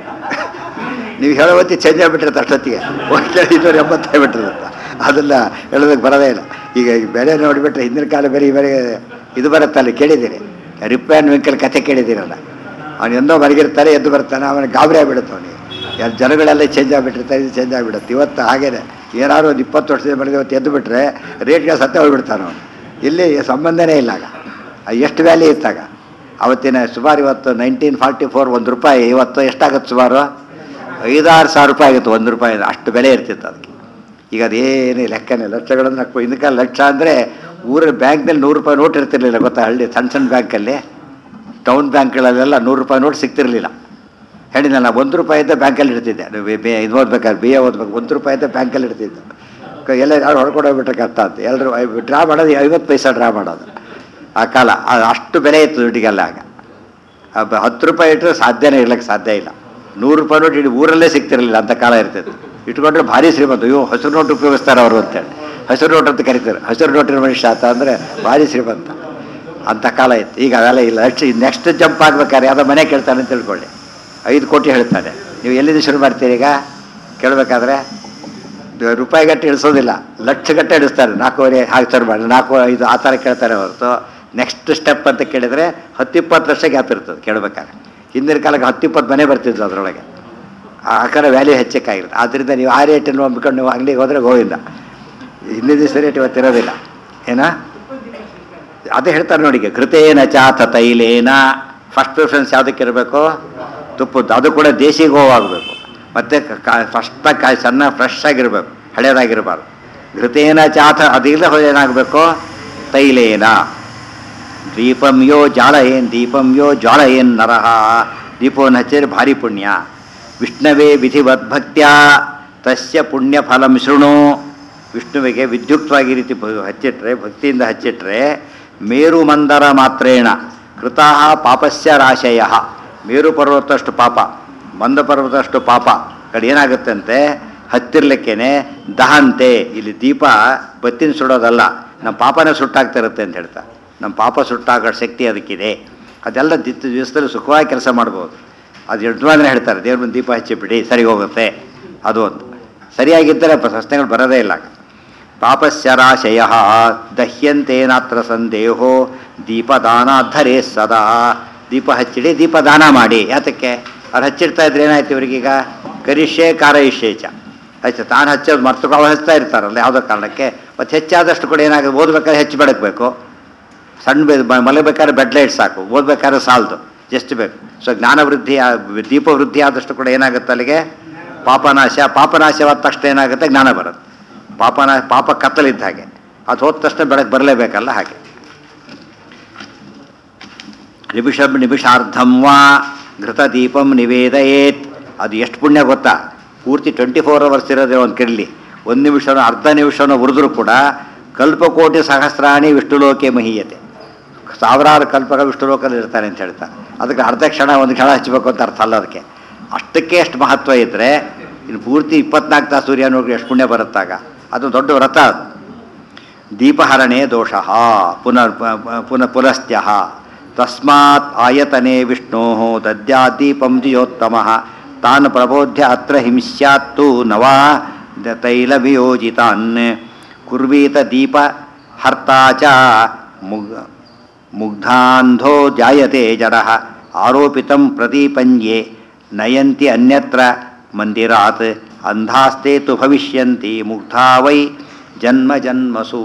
ನೀವು ಹೇಳೋ ಹೊತ್ತಿ ಚೇಂಜ್ ಆಗಿಬಿಟ್ಟಿರುತ್ತೆ ಅಷ್ಟೊತ್ತಿಗೆ ಒಂದು ಇನ್ನೂರ ಎಂಬತ್ತೈ ಬಿಟ್ಟಿರುತ್ತೆ ಅದೆಲ್ಲ ಹೇಳೋದಕ್ಕೆ ಬರೋದೇ ಇಲ್ಲ ಈಗ ಈ ಬೆಲೆ ನೋಡಿಬಿಟ್ರೆ ಹಿಂದಿನ ಕಾಲ ಬೇರೆ ಈ ಬೇರೆ ಇದು ಬರುತ್ತಲ್ಲ ಕೇಳಿದ್ದೀರಿ ರಿಪ್ ಆ್ಯಂಡ್ ವೆಂಕಲ್ ಕಥೆ ಕೇಳಿದ್ದೀರಲ್ಲ ಅವನು ಎಂದೋ ಮಲಗಿರ್ತಾರೆ ಎದ್ದು ಬರ್ತಾನೆ ಅವನಿಗೆ ಗಾಬರಿ ಆಗಿಬಿಡುತ್ತೆ ಅವನಿಗೆ ಎಲ್ಲ ಜನಗಳೆಲ್ಲ ಚೇಂಜ್ ಆಗಿಬಿಟ್ಟಿರ್ತಾರೆ ಇದು ಚೇಂಜ್ ಆಗಿಬಿಡುತ್ತೆ ಇವತ್ತು ಹಾಗೇನೆ ಏನಾದ್ರು ಒಂದು ಇಪ್ಪತ್ತು ವರ್ಷದ ಬೆಳಗ್ಗೆ ಇವತ್ತು ಎದ್ದು ಬಿಟ್ಟರೆ ರೇಟ್ಗೆ ಸತ್ತ ಹೋಗ್ಬಿಡ್ತಾನೆ ಅವನು ಇಲ್ಲಿ ಸಂಬಂಧನೇ ಇಲ್ಲ ಆಗ ಅದು ಎಷ್ಟು ವ್ಯಾಲ್ಯೂ ಇತ್ತಾಗ ಅವತ್ತಿನ ಸುಮಾರು ಇವತ್ತು ನೈನ್ಟೀನ್ ಫಾರ್ಟಿ ಫೋರ್ ಒಂದು ರೂಪಾಯಿ ಇವತ್ತು ಎಷ್ಟಾಗುತ್ತೆ ಸುಮಾರು ಐದಾರು ಸಾವಿರ ರೂಪಾಯಿ ಆಗುತ್ತೆ ಒಂದು ರೂಪಾಯಿ ಅಷ್ಟು ಬೆಲೆ ಇರ್ತಿತ್ತು ಅದಕ್ಕೆ ಈಗ ಅದೇನು ಲೆಕ್ಕನೇ ಲಕ್ಷಗಳನ್ನು ಹಾಕೋ ಹಿಂದಿನ ಕಾಲ ಲಕ್ಷ ಅಂದರೆ ಊರ ಬ್ಯಾಂಕ್ನಲ್ಲಿ ನೂರು ರೂಪಾಯಿ ನೋಟ್ ಇರ್ತಿರ್ಲಿಲ್ಲ ಗೊತ್ತಾ ಹಳ್ಳಿ ಸಣ್ಣ ಸಣ್ಣ ಬ್ಯಾಂಕಲ್ಲಿ ಟೌನ್ ಬ್ಯಾಂಕ್ಗಳಲ್ಲೆಲ್ಲ ನೂರು ರೂಪಾಯಿ ನೋಟ್ ಸಿಗ್ತಿರ್ಲಿಲ್ಲ ಹೇಳಿದ್ನಲ್ಲ ನಾನು ಒಂದು ರೂಪಾಯಿ ಇದ್ದ ಬ್ಯಾಂಕಲ್ಲಿ ಇಡ್ತಿದ್ದೆ ಅದು ಬಿ- ಬಿ- ಇದು ಓದ್ಬೇಕಾದ್ರೆ ಬಿ ಎ ಓದ್ಬೇಕು ಒಂದು ರೂಪಾಯಿ ಇದ್ದ ಬ್ಯಾಂಕಲ್ಲಿ ಇಡ್ತಿದ್ದೆ ಕ- ಎಲ್ಲ ಯಾರು ಹೊಡ್ಕೊಂಡು ಹೋಗ್ಬಿಟ್ರೆ ಕಷ್ಟ ಅಂತ ಎಲ್ಲರೂ ಡ್ರಾ ಮಾಡೋದು ಐವತ್ತು ಪೈಸಾ ಡ್ರಾ ಮಾಡೋದು ಆ ಕಾಲ ಆ- ಅಷ್ಟು ಬೆಲೆ ಇತ್ತು ದುಡ್ಡಿಗೆಲ್ಲ ಆಗ ಆ ಬ- ಹತ್ತು ರೂಪಾಯಿ ಇಟ್ಟರೆ ಸಾಧ್ಯನೇ ಇರ್ಲಿಕ್ಕೆ ಸಾಧ್ಯ ಇಲ್ಲ ನೂರು ರೂಪಾಯಿ ನೋಟ್ ಇಡೀ ಊರಲ್ಲೇ ಸಿಗ್ತಿರಲಿಲ್ಲ ಅಂತ ಕಾಲ ಇರ್ತಿತ್ತು ಇಟ್ಕೊಂಡ್ರೆ ಭಾರಿ ಶ್ರೀಮಂತ ಅಯ್ಯೋ ಹಸಿರು ನೋಟ್ ಉಪಯೋಗಿಸ್ತಾರೆ ಅವರು ಅಂತೇಳಿ ಹಸಿರು ನೋಟ್ ಅಂತ ಕರೀತಾರೆ ಹಸಿರು ನೋಟಿನ ಮನುಷ್ಯ ಆತ ಅಂದರೆ ಭಾರಿ ಶ್ರೀಮಂತ ಅಂಥ ಕಾಲ ಇತ್ತು ಈಗ ಅವೆಲ್ಲ ಇಲ್ಲ ಅಷ್ಟು ನೆಕ್ಸ್ಟ್ ಜಂಪ್ ಆಗ್ಬೇಕಾದ್ರೆ ಯಾವುದೋ ಮನೆ ಕೇಳ್ತಾನೆ ಅಂತ ತಿಳ್ಕೊಳ್ಳಿ ಐದು ಕೋಟಿ ಹೇಳ್ತಾನೆ ನೀವು ಎಲ್ಲಿಂದ ಶುರು ಮಾಡ್ತೀರಿ ಈಗ ಕೇಳಬೇಕಾದ್ರೆ ರೂಪಾಯಿ ಗಟ್ಟೆ ಇಳಿಸೋದಿಲ್ಲ ಲಕ್ಷ ಗಟ್ಟೆ ಇಳಿಸ್ತಾರೆ ನಾಲ್ಕೂವರೆ ಹಾಕ್ತಾರೆ ಮಾಡಿ ನಾಲ್ಕು ಐದು ಆ ಥರ ಕೇಳ್ತಾರೆ ಹೊರತು ನೆಕ್ಸ್ಟ್ ಸ್ಟೆಪ್ ಅಂತ ಕೇಳಿದರೆ ಹತ್ತಿಪ್ಪತ್ತು ಲಕ್ಷ ಗ್ಯಾಪ್ ಇರ್ತದೆ ಕೇಳಬೇಕಾದ್ರೆ ಹಿಂದಿನ ಕಾಲಕ್ಕೆ ಹತ್ತಿಪ್ಪತ್ತು ಮನೆ ಬರ್ತಿದ್ವು ಅದರೊಳಗೆ ಆ ಆಕಾರ ವ್ಯಾಲ್ಯೂ ಹೆಚ್ಚಕ್ಕಾಗಿರುತ್ತೆ ಆದ್ದರಿಂದ ನೀವು ಆ ರೇಟನ್ನು ನಂಬಿಕೊಂಡು ನೀವು ಅಂಗಡಿಗೆ ಹೋದರೆ ಗೋವಿಂದ ಹಿಂದಿನ ದಿವಸ ರೇಟ್ ಇವತ್ತಿರೋದಿಲ್ಲ ಏನಾ ಅದೇ ಹೇಳ್ತಾರೆ ನೋಡಿ ಈಗ ಘೃತೇನ ಚಾತ ತೈಲೇನ ಫಸ್ಟ್ ಪ್ರಿಫರೆನ್ಸ್ ಯಾವುದಕ್ಕೆ ಇರಬೇಕು ತುಪ್ಪದ್ದು ಅದು ಕೂಡ ದೇಶಿ ಗೋವಾಗಬೇಕು ಮತ್ತು ಫಸ್ಟ್ ಕಾಯಿ ಸಣ್ಣ ಫ್ರೆಶ್ ಆಗಿರಬೇಕು ಹಳೇದಾಗಿರಬಾರ್ದು ಘೃತೇನ ಚಾತ ಅದಿಲ್ಲ ಹೋದ್ರೆ ಏನಾಗಬೇಕು ತೈಲೇನ ದೀಪಂ ಯೋ ಜಾಳಯೇನ್ ದೀಪಂ ಯೋ ಜ್ವಾಳಯೇನ್ ನರಹ ದೀಪವನ್ನು ಹಚ್ಚಿದ್ರೆ ಭಾರಿ ಪುಣ್ಯ ವಿಷ್ಣವೇ ವಿಧಿವದ್ಭಕ್ತ್ಯ ತಸ್ಯ ಪುಣ್ಯ ಫಲಂ ಶೃಣು ವಿಷ್ಣುವಿಗೆ ವಿದ್ಯುಕ್ತವಾಗಿ ಈ ರೀತಿ ಭ- ಹಚ್ಚಿಟ್ರೆ ಭಕ್ತಿಯಿಂದ ಹಚ್ಚಿಟ್ರೆ ಮೇರು ಮಂದರ ಮಾತ್ರೇಣ ಕೃತಾ ಪಾಪಸ್ಯ ರಾಶಯ ಮೇರು ಪರ್ವತಷ್ಟು ಪಾಪ ಮಂದ ಪರ್ವತಷ್ಟು ಪಾಪ ಕಡೆ ಏನಾಗುತ್ತಂತೆ ಹತ್ತಿರ್ಲಿಕ್ಕೇನೆ ದಹಂತೆ ಇಲ್ಲಿ ದೀಪ ಬತ್ತಿನ ಸುಡೋದಲ್ಲ ನಮ್ಮ ಪಾಪನೇ ಸುಟ್ಟಾಗ್ತಾ ಇರುತ್ತೆ ಅಂತ ಹೇಳ್ತಾ ನಮ್ಮ ಪಾಪ ಸುಟ್ಟಾಗೋ ಶಕ್ತಿ ಅದಕ್ಕಿದೆ ಅದೆಲ್ಲ ದಿತ್ತ ದಿವಸದಲ್ಲಿ ಸುಖವಾಗಿ ಕೆಲಸ ಮಾಡ್ಬೋದು ಅದು ಯಜಮಾನರೇ ಹೇಳ್ತಾರೆ ದೇವ್ರ ಮುಂದೆ ದೀಪ ಹಚ್ಚಿಬಿಡಿ ಸರಿ ಹೋಗುತ್ತೆ ಅದು ಒಂದು ಸರಿಯಾಗಿದ್ದರೆ ಪ್ರಶ್ನೆಗಳು ಬರೋದೇ ಇಲ್ಲ ಪಾಪಸ್ಯರಾಶಯ ದಹ್ಯಂತೇನಾತ್ರ ಸಂದೇಹೋ ದೀಪದಾನಾಧರೇ ಸದಾ ದೀಪ ಹಚ್ಚಿಡಿ ದೀಪ ದಾನ ಮಾಡಿ ಯಾತಕ್ಕೆ ಅವ್ರು ಹಚ್ಚಿಡ್ತಾ ಇದ್ರೆ ಏನಾಯ್ತು ಇವರಿಗೀಗ ಕರಿಷ್ಯೆ ಕಾರಯಿಷ್ಯೆ ಚ ಹಚ್ಚ ತಾನು ಹಚ್ಚೋದು ಮರ್ತು ಅವ್ರು ಹಚ್ತಾ ಇರ್ತಾರಲ್ಲ ಯಾವುದೋ ಕಾರಣಕ್ಕೆ ಮತ್ತು ಹೆಚ್ಚಾದಷ್ಟು ಕೂಡ ಏನಾಗುತ್ತೆ ಓದ್ಬೇಕಾದ್ರೆ ಹೆಚ್ಚು ಬೆಳಕಬೇಕು ಸಣ್ಣ ಬೆ ಬ- ಮಲಗಬೇಕಾದ್ರೆ ಬೆಡ್ ಲೈಟ್ ಸಾಕು ಓದ್ಬೇಕಾದ್ರೆ ಸಾಲದು ಜಸ್ಟ್ ಬೇಕು ಸೊ ಜ್ಞಾನ ವೃದ್ಧಿ ಆ- ದೀಪ ವೃದ್ಧಿ ಆದಷ್ಟು ಕೂಡ ಏನಾಗುತ್ತೆ ಅಲ್ಲಿಗೆ ಪಾಪನಾಶ ಪಾಪನಾಶವಾದ ತಕ್ಷಣ ಏನಾಗುತ್ತೆ ಜ್ಞಾನ ಬರುತ್ತೆ ಪಾಪನ ಪಾಪ ಕತ್ತಲಿದ್ದ ಹಾಗೆ ಅದು ಹೋದ ತಕ್ಷಣ ಬೆಳಕು ಬರಲೇಬೇಕಲ್ಲ ಹಾಗೆ ನಿಮಿಷ ನಿಮಿಷಾರ್ಧಂ ವಾ ಘೃತದೀಪಂ ನಿವೇದಯೇತ್ ಅದು ಎಷ್ಟು ಪುಣ್ಯ ಗೊತ್ತಾ ಪೂರ್ತಿ ಟ್ವೆಂಟಿ ಫೋರ್ ಅವರ್ಸ್ ಇರೋದೇ ಒಂದು ಕೆಡಲಿ ಒಂದು ನಿಮಿಷನೋ ಅರ್ಧ ನಿಮಿಷನೋ ಉರಿದ್ರೂ ಕೂಡ ಕಲ್ಪಕೋಟಿ ಸಹಸ್ರಾಣಿ ವಿಷ್ಣುಲೋಕೆ ಮಹೀಯತೆ ಸಾವಿರಾರು ಕಲ್ಪಕ ವಿಷ್ಣುಲೋಕದಲ್ಲಿ ಇರ್ತಾನೆ ಅಂತ ಹೇಳ್ತಾರೆ ಅದಕ್ಕೆ ಅರ್ಧ ಕ್ಷಣ ಒಂದು ಕ್ಷಣ ಹಚ್ಚಬೇಕು ಅಂತ ಅರ್ಥ ಅಲ್ಲ ಅದಕ್ಕೆ ಅಷ್ಟಕ್ಕೆ ಎಷ್ಟು ಮಹತ್ವ ಇದ್ದರೆ ಇನ್ನು ಪೂರ್ತಿ ಇಪ್ಪತ್ನಾಲ್ಕು ತಾಸು ಸೂರ್ಯ ನೋಡಿ ಎಷ್ಟು ಪುಣ್ಯ ಬರುತ್ತಾಗ ಅದು ದೊಡ್ಡ ವ್ರತ ಅದು ದೀಪಹರಣೆ ದೋಷ ಪುನರ್ ಪ- ಪ- ಪುನಃ ಪುನಸ್ತ್ಯ ತಸ್ಮಾತ್ ಆಯತನೆ ವಿಷ್ಣೋ ದದ್ಯಾದೀಪಂ ಜಿಯೋತ್ತಮ ತಾನ್ ಪ್ರಬೋಧ್ಯ ಅತ್ರ ಹಿಂಸ್ಯಾತ್ತು ನವಾ ದ- ತೈಲವಿಯೋಜಿತಾನ್ ಕುರ್ವೀತ ದೀಪ ಹರ್ತಾ ಚ ಮುಗ್ ಮುಗ್ಧಾಂಧೋ ಜಾಯತೆ ಜಡ ಆರೋಪಿತಂ ಪ್ರದೀಪಂಜೆ ನಯಂತಿ ಅನ್ಯತ್ರ ಮಂದಿರಾತ್ ಅಂಧಾಸ್ತೆ ತು ಭವಿಷ್ಯಂತಿ ಮುಗ್ಧಾ ವೈ ಜನ್ಮ ಜನ್ಮಸೂ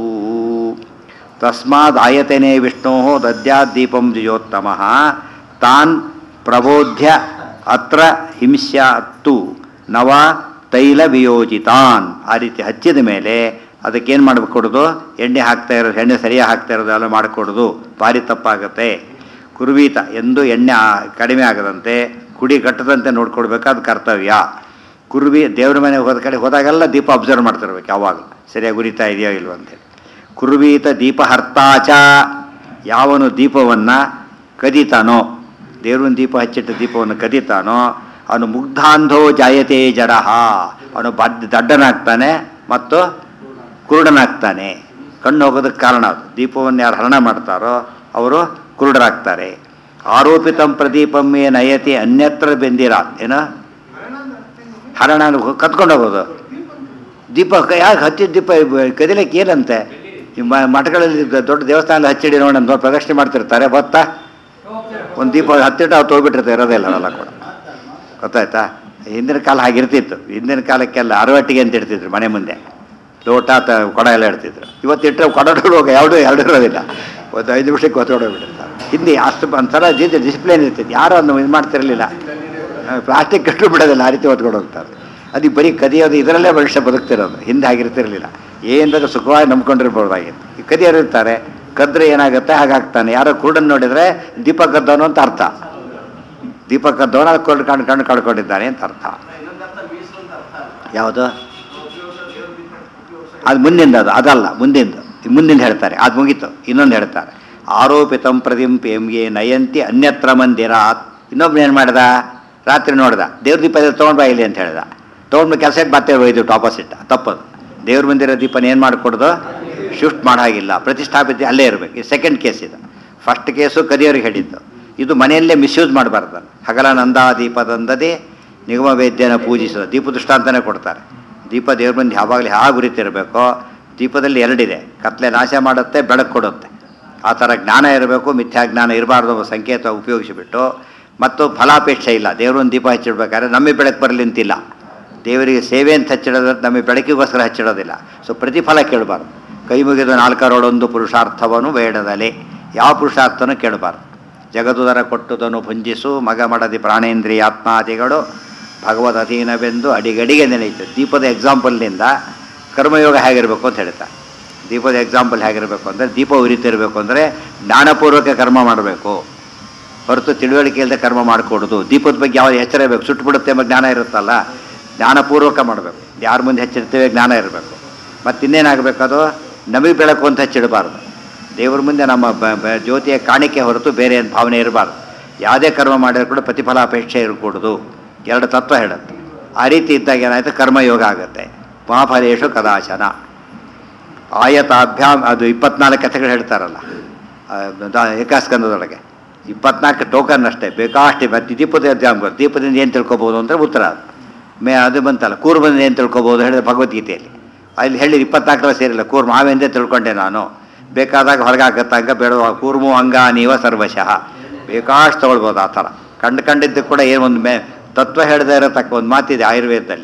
ತಸ್ಮಾದಾಯತನೆ ವಿಷ್ಣೋ ದದ್ಯಾದ್ದೀಪಂ ದ್ವಿಜೋತ್ತಮ ತಾನ್ ಪ್ರಬೋಧ್ಯ ಅತ್ರ ಹಿಂಸ್ಯಾತ್ತು ನವ ತೈಲ ವಿಯೋಜಿತಾನ್ ಆ ರೀತಿ ಹಚ್ಚಿದ ಮೇಲೆ ಅದಕ್ಕೇನು ಮಾಡ್ಬೇಕು ಕೊಡೋದು ಎಣ್ಣೆ ಹಾಕ್ತಾ ಇರೋದು ಎಣ್ಣೆ ಸರಿಯಾಗಿ ಹಾಕ್ತಾ ಇರೋದು ಎಲ್ಲ ಮಾಡಿಕೊಡೋದು ಭಾರಿ ತಪ್ಪಾಗುತ್ತೆ ಕುರ್ವೀತ ಎಂದು ಎಣ್ಣೆ ಆ- ಕಡಿಮೆ ಆಗದಂತೆ ಕುಡಿ ಕಟ್ಟದಂತೆ ನೋಡ್ಕೊಡ್ಬೇಕು ಅದು ಕರ್ತವ್ಯ ಕುರ್ವಿ ದೇವ್ರ ಮನೆಗೆ ಹೋದ ಕಡೆ ಹೋದಾಗೆಲ್ಲ ದೀಪ ಅಬ್ಸರ್ವ್ ಮಾಡ್ತಿರ್ಬೇಕು ಯಾವಾಗ ಸರಿಯಾಗಿ ಉರಿತಾ ಇದೆಯೋ ಇಲ್ವೋ ಅಂತೇಳಿ ಕುರ್ವೀತ ದೀಪ ಹರ್ತಾಚ ಯಾವನು ದೀಪವನ್ನು ಕದೀತಾನೋ ದೇವ್ರನ ದೀಪ ಹಚ್ಚಿಟ್ಟ ದೀಪವನ್ನು ಕದೀತಾನೋ ಅವನು ಮುಗ್ಧಾಂಧೋ ಜಾಯತೆ ಜಡಹ ಅವನು ಬಡ್ ದಡ್ಡನಾಗ್ತಾನೆ ಮತ್ತು ಕುರುಡನಾಗ್ತಾನೆ ಕಣ್ಣು ಹೋಗೋದಕ್ಕೆ ಕಾರಣ ಅದು ದೀಪವನ್ನು ಯಾರು ಹರಣ ಮಾಡ್ತಾರೋ ಅವರು ಕುರುಡರಾಗ್ತಾರೆ ಆರೋಪಿತಂ ಪ್ರದೀಪಮ್ಮೆ ನಯತಿ ಅನ್ಯತ್ರ ಬೆಂದಿರ ಏನ ಹರಣ ಕತ್ಕೊಂಡು ಹೋಗೋದು ದೀಪ ಯಾಕೆ ಹಚ್ಚಿದ ದೀಪ ಕದಿಲಿಕ್ಕೆ ಏನಂತೆ ಈ ಮ- ಮಠಗಳಲ್ಲಿ ದ- ದೊಡ್ಡ ದೇವಸ್ಥಾನದಲ್ಲಿ ಹಚ್ಚಿಡಿ ನೋಡಿ ಅಂತ ಪ್ರದಕ್ಷಿಣೆ ಮಾಡ್ತಿರ್ತಾರೆ ಗೊತ್ತಾ ಒಂದು ದೀಪ ಹತ್ತಿಟ್ಟು ಅವ್ರು ತೊಗೊಬಿಟ್ಟಿರ್ತಾರೆ ಇರೋದೇ ಇಲ್ಲ ಅವೆಲ್ಲ ಕೂಡ ಗೊತ್ತಾಯ್ತಾ ಹಿಂದಿನ ಕಾಲ ಹಾಗಿರ್ತಿತ್ತು ಹಿಂದಿನ ಕಾಲಕ್ಕೆಲ್ಲ ಅರವಟ್ಟಿಗೆ ಅಂತ ಇಡ್ತಿದ್ರು ಮನೆ ಮುಂದೆ ಲೋಟ ತ ಕೊಡ ಎಲ್ಲ ಇಡ್ತಿದ್ರು ಇವತ್ತು ಇಟ್ಟರೆ ಕೊಡೋಡು ಹೋಗ ಎರಡು ಎರಡು ಇರೋದಿಲ್ಲ ಒಂದು ಐದು ನಿಮಿಷಕ್ಕೆ ಹೊತ್ತೋಡೋಗ್ಬಿಟ್ಟಿರ್ತಾರೆ ಹಿಂದೆ ಅಷ್ಟು ಒಂಥರ ಜೀತಿ ಡಿಸಿಪ್ಲಿನ್ ಇರ್ತಿತ್ತು ಯಾರು ಅದನ್ನು ಇದು ಮಾಡ್ತಿರಲಿಲ್ಲ ಪ್ಲಾಸ್ಟಿಕ್ ಕಟ್ಟು ಬಿಡೋದಿಲ್ಲ ಆ ರೀತಿ ಹೊತ್ಕೊಂಡು ಹೋಗ್ತಾರೆ ಅದು ಬರೀ ಕದಿಯೋದು ಇದರಲ್ಲೇ ಮನುಷ್ಯ ಬದುಕ್ತಿರೋದು ಹಿಂದೆ ಆಗಿರ್ತಿರಲಿಲ್ಲ ಏನಾದ್ರೂ ಸುಖವಾಗಿ ನಂಬ್ಕೊಂಡಿರ್ಬೋದಾಗಿತ್ತು ಈ ಕದಿಯೋರು ಇರ್ತಾರೆ ಕದ್ರೆ ಏನಾಗುತ್ತೆ ಹಾಗಾಗ್ತಾನೆ ಯಾರೋ ಕುರುಡನ್ನು ನೋಡಿದರೆ ದೀಪ ಕದ್ದವನು ಅಂತ ಅರ್ಥ ದೀಪ ಕದ್ದವನ ಕೊಂಡು ಕಣ್ಣು ಕಣ್ಣು ಕಳ್ಕೊಂಡಿದ್ದಾನೆ ಅಂತ ಅರ್ಥ ಯಾವುದು ಅದು ಮುಂದಿಂದ ಅದು ಅದಲ್ಲ ಮುಂದಿಂದು ಮುಂದಿನ ಹೇಳ್ತಾರೆ ಅದು ಮುಗೀತು ಇನ್ನೊಂದು ಹೇಳ್ತಾರೆ ಆರೋಪಿತಂ ಪ್ರದಿಂಪೆಂಗೆ ನಯಂತಿ ಅನ್ಯತ್ರ ಮಂದಿರಾತ್ ಇನ್ನೊಬ್ನು ಏನು ಮಾಡ್ದ ರಾತ್ರಿ ನೋಡ್ದ ದೇವ್ರ ದೀಪ ತೊಗೊಂಡು ಬಾ ಇಲ್ಲಿ ಅಂತ ಹೇಳ್ದ ತೊಗೊಂಡು ಕೆಲಸಕ್ಕೆ ಮತ್ತೆ ಒಯ್ದು ಆಪೋಸಿಟ್ ತಪ್ಪದು ದೇವ್ರ ಮಂದಿರ ದೀಪನ ಏನು ಮಾಡಿಕೊಡ್ದು ಶಿಫ್ಟ್ ಮಾಡಾಗಿಲ್ಲ ಪ್ರತಿಷ್ಠಾಪಿತ ಅಲ್ಲೇ ಇರಬೇಕು ಈ ಸೆಕೆಂಡ್ ಕೇಸ್ ಇದು ಫಸ್ಟ್ ಕೇಸು ಕದಿಯೋರಿಗೆ ಹೇಳಿದ್ದು ಇದು ಮನೆಯಲ್ಲೇ ಮಿಸ್ಯೂಸ್ ಮಾಡಬಾರ್ದು ಹಗಲ ನಂದಾ ದೀಪದಂದದೆ ನಿಗಮ ವೇದ್ಯನ ಪೂಜಿಸೋದು ದೀಪ ದೃಷ್ಟಾಂತನೇ ಕೊಡ್ತಾರೆ ದೀಪ ದೇವ್ರ ಬಂದು ಯಾವಾಗಲೂ ಹೇಗೆ ಉರಿತಿರಬೇಕೋ ದೀಪದಲ್ಲಿ ಎರಡಿದೆ ಕತ್ಲೆ ನಾಶ ಮಾಡುತ್ತೆ ಬೆಳಕು ಕೊಡುತ್ತೆ ಆ ಥರ ಜ್ಞಾನ ಇರಬೇಕು ಮಿಥ್ಯಾ ಜ್ಞಾನ ಇರಬಾರ್ದು ಅನ್ನೋ ಸಂಕೇತ ಉಪಯೋಗಿಸಿಬಿಟ್ಟು ಮತ್ತು ಫಲಾಪೇಕ್ಷೆ ಇಲ್ಲ ದೇವ್ರೊಂದು ದೀಪ ಹಚ್ಚಿಡ್ಬೇಕಾದ್ರೆ ನಮಗೆ ಬೆಳಕು ಬರಲಿ ಅಂತಿಲ್ಲ ದೇವರಿಗೆ ಸೇವೆ ಅಂತ ಹಚ್ಚಿಡೋದು ನಮಗೆ ಬೆಳಕಿಗೋಸ್ಕರ ಹಚ್ಚಿಡೋದಿಲ್ಲ ಸೊ ಪ್ರತಿಫಲ ಕೇಳಬಾರ್ದು ಕೈ ಮುಗಿದು ನಾಲ್ಕರೊಳೊಂದು ಪುರುಷಾರ್ಥವನ್ನು ಬೇಡದಲೆ ಯಾವ ಪುರುಷಾರ್ಥನೂ ಕೇಳಬಾರ್ದು ಜಗದುದರ ಕೊಟ್ಟುದನ್ನು ಭುಂಜಿಸು ಮಗ ಮಡದಿ ಪ್ರಾಣೇಂದ್ರಿಯಾತ್ಮಾದಿಗಳು ಭಗವದ್ ಅಧೀನವೆಂದು ಅಡಿಗಡಿಗೆ ನೆನೆಯುತ್ತೆ ದೀಪದ ಎಕ್ಸಾಂಪಲ್ನಿಂದ ಕರ್ಮಯೋಗ ಹೇಗಿರಬೇಕು ಅಂತ ಹೇಳ್ತಾರೆ ದೀಪದ ಎಕ್ಸಾಂಪಲ್ ಹೇಗಿರಬೇಕು ಅಂದರೆ ದೀಪ ಉರಿತಿರಬೇಕು ಅಂದರೆ ಜ್ಞಾನಪೂರ್ವಕ ಕರ್ಮ ಮಾಡಬೇಕು ಹೊರತು ತಿಳುವಳಿಕೆ ಇಲ್ಲದೆ ಕರ್ಮ ಮಾಡಿಕೊಡೋದು ದೀಪದ ಬಗ್ಗೆ ಯಾವ ಎಚ್ಚರ ಇರಬೇಕು ಸುಟ್ಟು ಬಿಡುತ್ತೆ ಎಂಬ ಜ್ಞಾನ ಇರುತ್ತಲ್ಲ ಜ್ಞಾನಪೂರ್ವಕ ಮಾಡಬೇಕು ಯಾರ ಮುಂದೆ ಹೆಚ್ಚಿರ್ತೇವೆ ಜ್ಞಾನ ಇರಬೇಕು ಮತ್ತು ಇನ್ನೇನಾಗಬೇಕು ಅದು ನಮಗೆ ಬೆಳಕು ಅಂತ ಹಚ್ಚಿಡಬಾರ್ದು ದೇವ್ರ ಮುಂದೆ ನಮ್ಮ ಬ- ಬ- ಜ್ಯೋತಿಯ ಕಾಣಿಕೆ ಹೊರತು ಬೇರೆ ಏನು ಭಾವನೆ ಇರಬಾರ್ದು ಯಾವುದೇ ಕರ್ಮ ಮಾಡಿದ್ರು ಕೂಡ ಪ್ರತಿಫಲಾಪೇಕ್ಷೆ ಇರಕೂಡದು ಎರಡು ತತ್ವ ಹೇಳುತ್ತೆ ಆ ರೀತಿ ಇದ್ದಾಗ ಏನಾಯ್ತು ಕರ್ಮಯೋಗ ಆಗುತ್ತೆ ಮಹಾಫಲೇಶು ಕದಾಶನ ಆಯತಾಭ್ಯಾಮ್ ಅದು ಇಪ್ಪತ್ನಾಲ್ಕು ಕಥೆಗಳು ಹೇಳ್ತಾರಲ್ಲ ಆ, ದ- ಏಕಾಸ್ಕಂದದೊಳಗೆ ಇಪ್ಪತ್ನಾಲ್ಕು ಟೋಕನ್ ಅಷ್ಟೇ ಬೇಕಾಷ್ಟೇ ಮತ್ತು ದೀಪದ ಎಕ್ಸಾಮ್ ದೀಪದಿಂದ ಏನು ತಿಳ್ಕೊಬೋದು ಅಂದರೆ ಉತ್ತರ ಅದು ಮೇ ಅದು ಬಂತಲ್ಲ ಕೂರ್ಮದಿಂದ ಏನು ತಿಳ್ಕೊಬೋದು ಹೇಳಿದ್ರೆ ಭಗವದ್ಗೀತೆಯಲ್ಲಿ ಅಲ್ಲಿ ಹೇಳಿದ ಇಪ್ಪತ್ನಾಲ್ಕರ ಸೇರಿಲ್ಲ ಕೂರ್ಮ ಹಾವೆಂದೇ ತಿಳ್ಕೊಂಡೆ ನಾನು ಬೇಕಾದಾಗ ಹೊರಗೆ ಹಾಕತ್ತಂಗ ಬೇಡ ಕೂರ್ಮು ಅಂಗ ನೀವ ಸರ್ವಶಃ ಬೇಕಾಷ್ಟು ತೊಗೊಳ್ಬೋದು ಆ ಥರ ಕಂಡು ಕಂಡಿದ್ದು ಕೂಡ ಏನು ಒಂದು ಮೇ ತತ್ವ ಹೇಳದೇ ಇರತಕ್ಕ ಒಂದು ಮಾತಿದೆ ಆಯುರ್ವೇದದಲ್ಲಿ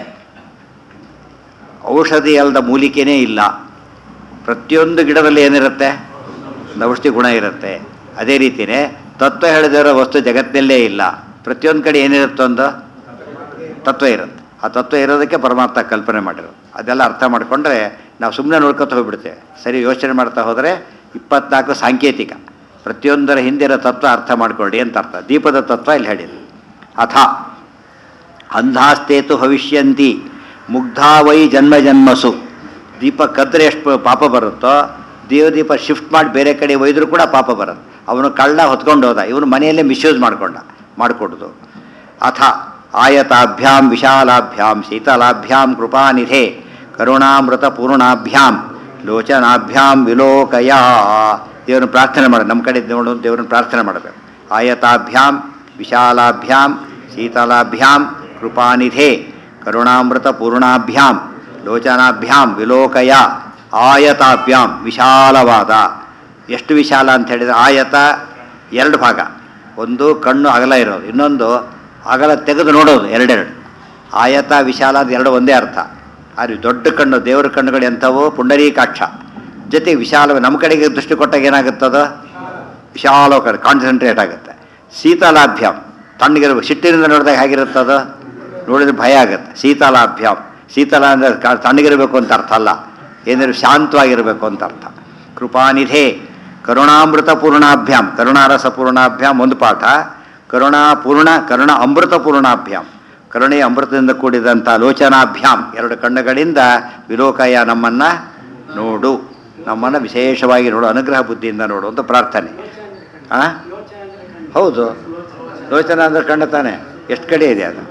ಔಷಧಿ ಅಲ್ಲದ ಮೂಲಿಕೆನೇ ಇಲ್ಲ ಪ್ರತಿಯೊಂದು ಗಿಡದಲ್ಲಿ ಏನಿರುತ್ತೆ ಒಂದು ಔಷಧಿ ಗುಣ ಇರುತ್ತೆ ಅದೇ ರೀತಿಯೇ ತತ್ವ ಹೇಳದೇ ಇರೋ ವಸ್ತು ಜಗತ್ತಿನಲ್ಲೇ ಇಲ್ಲ ಪ್ರತಿಯೊಂದು ಕಡೆ ಏನಿರುತ್ತೆ ಒಂದು ತತ್ವ ಇರುತ್ತೆ ಆ ತತ್ವ ಇರೋದಕ್ಕೆ ಪರಮಾತ್ಮ ಕಲ್ಪನೆ ಮಾಡಿರೋದು ಅದೆಲ್ಲ ಅರ್ಥ ಮಾಡಿಕೊಂಡ್ರೆ ನಾವು ಸುಮ್ಮನೆ ನೋಡ್ಕೊತ ಹೋಗ್ಬಿಡ್ತೇವೆ ಸರಿ ಯೋಚನೆ ಮಾಡ್ತಾ ಹೋದರೆ ಇಪ್ಪತ್ನಾಲ್ಕು ಸಾಂಕೇತಿಕ ಪ್ರತಿಯೊಂದರ ಹಿಂದಿರೋ ತತ್ವ ಅರ್ಥ ಮಾಡ್ಕೊಳ್ಳಿ ಅಂತ ಅರ್ಥ ದೀಪದ ತತ್ವ ಇಲ್ಲಿ ಹೇಳಿದ್ರು ಅಥ ಅಂಧಾಸ್ತೇತು ಭವಿಷ್ಯಂತಿ ಮುಗ್ಧಾ ವೈ ಜನ್ಮ ಜನ್ಮಸು ದೀಪ ಕದ್ರೆ ಎಷ್ಟು ಪಾಪ ಬರುತ್ತೋ ದೇವದೀಪ ಶಿಫ್ಟ್ ಮಾಡಿ ಬೇರೆ ಕಡೆ ಒಯ್ದರೂ ಕೂಡ ಪಾಪ ಬರುತ್ತೆ ಅವನು ಕಳ್ಳ ಹೊತ್ಕೊಂಡು ಹೋದ ಇವನು ಮನೆಯಲ್ಲೇ ಮಿಸ್ಯೂಸ್ ಮಾಡ್ಕೊಂಡ ಮಾಡಿಕೊಡುದು ಅಥ ಆಯತಾಭ್ಯಾಂ ವಿಶಾಲಾಭ್ಯಾಂ ಶೀತಲಾಭ್ಯಾಂ ಕೃಪಾನಿಧೆ ಕರುಣಾಮೃತ ಪೂರ್ಣಾಭ್ಯಾಂ ಲೋಚನಾಭ್ಯಾಂ ವಿಲೋಕಯ ದೇವರನ್ನು ಪ್ರಾರ್ಥನೆ ಮಾಡ ನಮ್ಮ ಕಡೆ ನೋಡು ದೇವರನ್ನು ಪ್ರಾರ್ಥನೆ ಮಾಡಬೇಕು ಆಯತಾಭ್ಯಾಂ ವಿಶಾಲಾಭ್ಯಾಂ ಶೀತಲಾಭ್ಯಾಂ ಕೃಪಾನಿಧೆ ಕರುಣಾಮೃತ ಪೂರ್ಣಾಭ್ಯಾಂ ಲೋಚನಾಭ್ಯಾಂ ವಿಲೋಕಯ ಆಯತಾಭ್ಯಾಂ ವಿಶಾಲವಾದ ಎಷ್ಟು ವಿಶಾಲ ಅಂತ ಹೇಳಿದರೆ ಆಯತ ಎರಡು ಭಾಗ ಒಂದು ಕಣ್ಣು ಅಗಲ ಇರೋದು ಇನ್ನೊಂದು ಅಗಲ ತೆಗೆದು ನೋಡೋದು ಎರಡೆರಡು ಆಯತ ವಿಶಾಲ ಅದು ಎರಡು ಒಂದೇ ಅರ್ಥ ಆದರೆ ದೊಡ್ಡ ಕಣ್ಣು ದೇವರ ಕಣ್ಣುಗಳು ಎಂಥವು ಪುಂಡರೀಕಾಕ್ಷ ಜೊತೆಗೆ ವಿಶಾಲ ನಮ್ಮ ಕಡೆಗೆ ದೃಷ್ಟಿ ಕೊಟ್ಟಾಗ ಏನಾಗುತ್ತದು ವಿಶಾಲ ಕಡೆ ಕಾನ್ಸಂಟ್ರೇಟ್ ಆಗುತ್ತೆ ಶೀತಲಾಭ್ಯಾಮ್ ತಣ್ಣಗಿರೋ ಸಿಟ್ಟಿನಿಂದ ನೋಡಿದಾಗ ಹೇಗಿರುತ್ತದು ನೋಡಿದ್ರೆ ಭಯ ಆಗುತ್ತೆ ಶೀತಲಾಭ್ಯಾಮ್ ಶೀತಲ ಅಂದರೆ ಕ- ತಣ್ಣಗಿರಬೇಕು ಅಂತ ಅರ್ಥ ಅಲ್ಲ ಏನಾದ್ರು ಶಾಂತವಾಗಿರಬೇಕು ಅಂತ ಅರ್ಥ ಕೃಪಾನಿಧೆ ಕರುಣಾಮೃತ ಪೂರ್ಣಾಭ್ಯಾಮ್ ಕರುಣಾರಸ ಪೂರ್ಣಾಭ್ಯಾಮ್ ಒಂದು ಪಾಠ ಕರುಣಾ ಪೂರ್ಣ ಕರುಣ ಅಮೃತ ಪೂರ್ಣಾಭ್ಯಾಮ್ ಕರುಣೆಯ ಅಮೃತದಿಂದ ಕೂಡಿದಂಥ ಲೋಚನಾಭ್ಯಾಮ್ ಎರಡು ಕಣ್ಣುಗಳಿಂದ ವಿಲೋಕಯ ನಮ್ಮನ್ನ ನೋಡು ನಮ್ಮನ್ನು ವಿಶೇಷವಾಗಿ ನೋಡು ಅನುಗ್ರಹ ಬುದ್ಧಿಯಿಂದ ನೋಡು ಅಂತ ಪ್ರಾರ್ಥನೆ ಆ ಹೌದು ಲೋಚನ ಅಂದ್ರೆ ಕಣ್ಣು ತಾನೆ ಎಷ್ಟು ಕಡೆ ಇದೆ ಅದು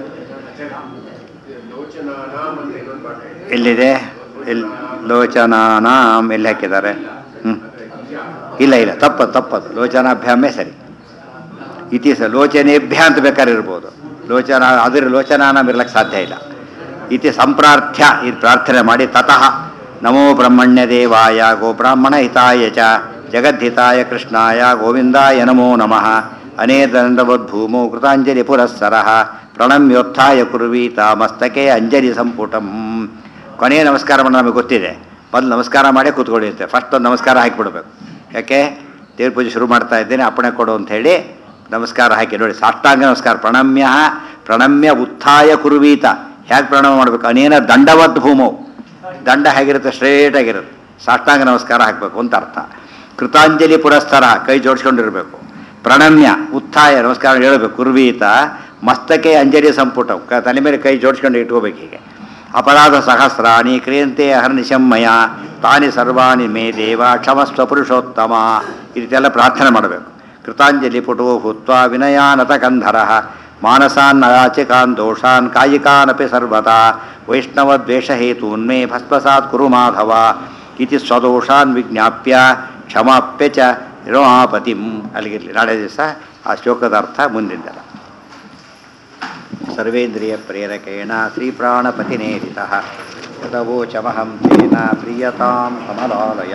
ಎಲ್ಲಿದೆ ಎಲ್ಲಿ ಲೋಚನಾನಾಂ ಎಲ್ಲಿ ಹಾಕಿದ್ದಾರೆ ಹ್ಞೂ ಇಲ್ಲ ಇಲ್ಲ ತಪ್ಪದು ತಪ್ಪದು ಲೋಚನಾಭ್ಯಾಮೇ ಸರಿ ಇತಿ ಸ ಲೋಚನೇಭ್ಯ ಅಂತ ಬೇಕಾದ್ರೆ ಇರ್ಬೋದು ಲೋಚನ ಅದರ ಲೋಚನಾನಾಂ ಇರ್ಲಿಕ್ಕೆ ಸಾಧ್ಯ ಇಲ್ಲ ಇತಿ ಸಂಪ್ರಾರ್ಥ್ಯ ಇದು ಪ್ರಾರ್ಥನೆ ಮಾಡಿ ತತಃ ನಮೋ ಬ್ರಹ್ಮಣ್ಯ ದೇವಾಯ ಗೋಬ್ರಾಹ್ಮಣ ಹಿತಾಯ ಚ ಜಗದ್ಧಿತಾಯ ಕೃಷ್ಣಾಯ ಗೋವಿಂದಾಯ ನಮೋ ನಮಃ ಅನೇದಂಡವದ್ಭೂಮೋ ಕೃತಾಂಜಲಿ ಪುರಸ್ಸರಃ ಪ್ರಣಮ್ಯೋತ್ಥಾಯ ಕುರ್ವೀತ ಮಸ್ತಕೆ ಅಂಜಲಿ ಸಂಪುಟಂ ಕೊನೆಯ ನಮಸ್ಕಾರ ಮಾಡಿ ನಮಗೆ ಗೊತ್ತಿದೆ ಮೊದಲು ನಮಸ್ಕಾರ ಮಾಡೇ ಕೂತ್ಕೊಂಡಿರುತ್ತೆ ಫಸ್ಟ್ ಒಂದು ನಮಸ್ಕಾರ ಹಾಕಿಬಿಡ್ಬೇಕು ಯಾಕೆ ದೇವ್ರ ಪೂಜೆ ಶುರು ಮಾಡ್ತಾ ಇದ್ದೇನೆ ಅಪ್ಪಣೆ ಕೊಡು ಅಂತ ಹೇಳಿ ನಮಸ್ಕಾರ ಹಾಕಿ ನೋಡಿ ಸಾಷ್ಟಾಂಗ ನಮಸ್ಕಾರ ಪ್ರಣಮ್ಯ ಪ್ರಣಮ್ಯ ಉತ್ಥಾಯ ಕುರ್ವೀತ ಹೇಗೆ ಪ್ರಣಾಮ ಮಾಡಬೇಕು ಅನೇನ ದಂಡವದ್ ಭೂಮೋ ದಂಡ ಹೇಗಿರುತ್ತೆ ಸ್ಟ್ರೇಟ್ ಆಗಿರುತ್ತೆ ಸಾಷ್ಟಾಂಗ ನಮಸ್ಕಾರ ಹಾಕಬೇಕು ಅಂತ ಅರ್ಥ ಕೃತಾಂಜಲಿ ಪುರಸ್ಕಾರ ಕೈ ಜೋಡಿಸ್ಕೊಂಡಿರ್ಬೇಕು ಪ್ರಣಮ್ಯ ಉತ್ಥಾಯ ನಮಸ್ಕಾರ ಹೇಳಬೇಕು ಕುರ್ವೀತ ಮಸ್ತಕೆ ಅಂಜಲಿ ಸಂಪುಟ ಕ- ತಲೆ ಮೇಲೆ ಕೈ ಜೋಡಿಸ್ಕೊಂಡು ಇಟ್ಕೋಬೇಕು ಹೀಗೆ ಅಪರಾಧ ಸಹಸ್ರಾಣಿ ಕ್ರಿಯಂತೆ ಅಹರ್ನಿಶಮ್ಮಯ ತಾನಿ ಸರ್ವಾಣಿ ಮೇ ದೇವ ಕ್ಷಮಸ್ವ ಪುರುಷೋತ್ತಮ ಈ ರೀತಿಯೆಲ್ಲ ಪ್ರಾರ್ಥನೆ ಮಾಡಬೇಕು ಕೃತಾಂಜಲಿ ಪುಟೋ ಭೂತ್ವ ವಿನಯಾನತ ಕಂಧರ ಮಾನಸಾನ್ ಯಾಚಿಕಾನ್ ದೋಷಾನ್ ಕಾಯಿಕಾನಪಿ ಸರ್ವತಾ ವೈಷ್ಣವದ್ವೇಷಹೇತೂನ್ಮೇ ಭಸ್ಮಸಾತ್ ಕುರು ಮಾಧವ ಇತಿ ಸ್ವದೋಷಾನ್ ವಿಜ್ಞಾಪ್ಯ ಕ್ಷಮಾಪ್ಯ ಚ ರಮಾಪತಿಂ ಅಲ್ಲಿಗಿರಲಿ ನಾಳೆ ದಿವಸ ಆ ಶ್ಲೋಕದ ಅರ್ಥ ಮುಂದಿಂದಲ್ಲ ಸರ್ವೇಂದ್ರಿಯ ಪ್ರೇರಕೇಣ ಶ್ರೀಪ್ರಾಣಪತಿನೇರಿತ ಯದವೋಚಮಹಂ ತೇನ ಪ್ರಿಯತಾಂ ಕಮಲಾಲಯ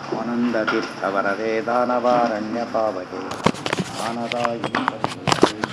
ಆನಂದತೀರ್ಥವರದೆ ದಾನವಾರಣ್ಯ ಪಾವಕೆ ಆನದಾಯಿ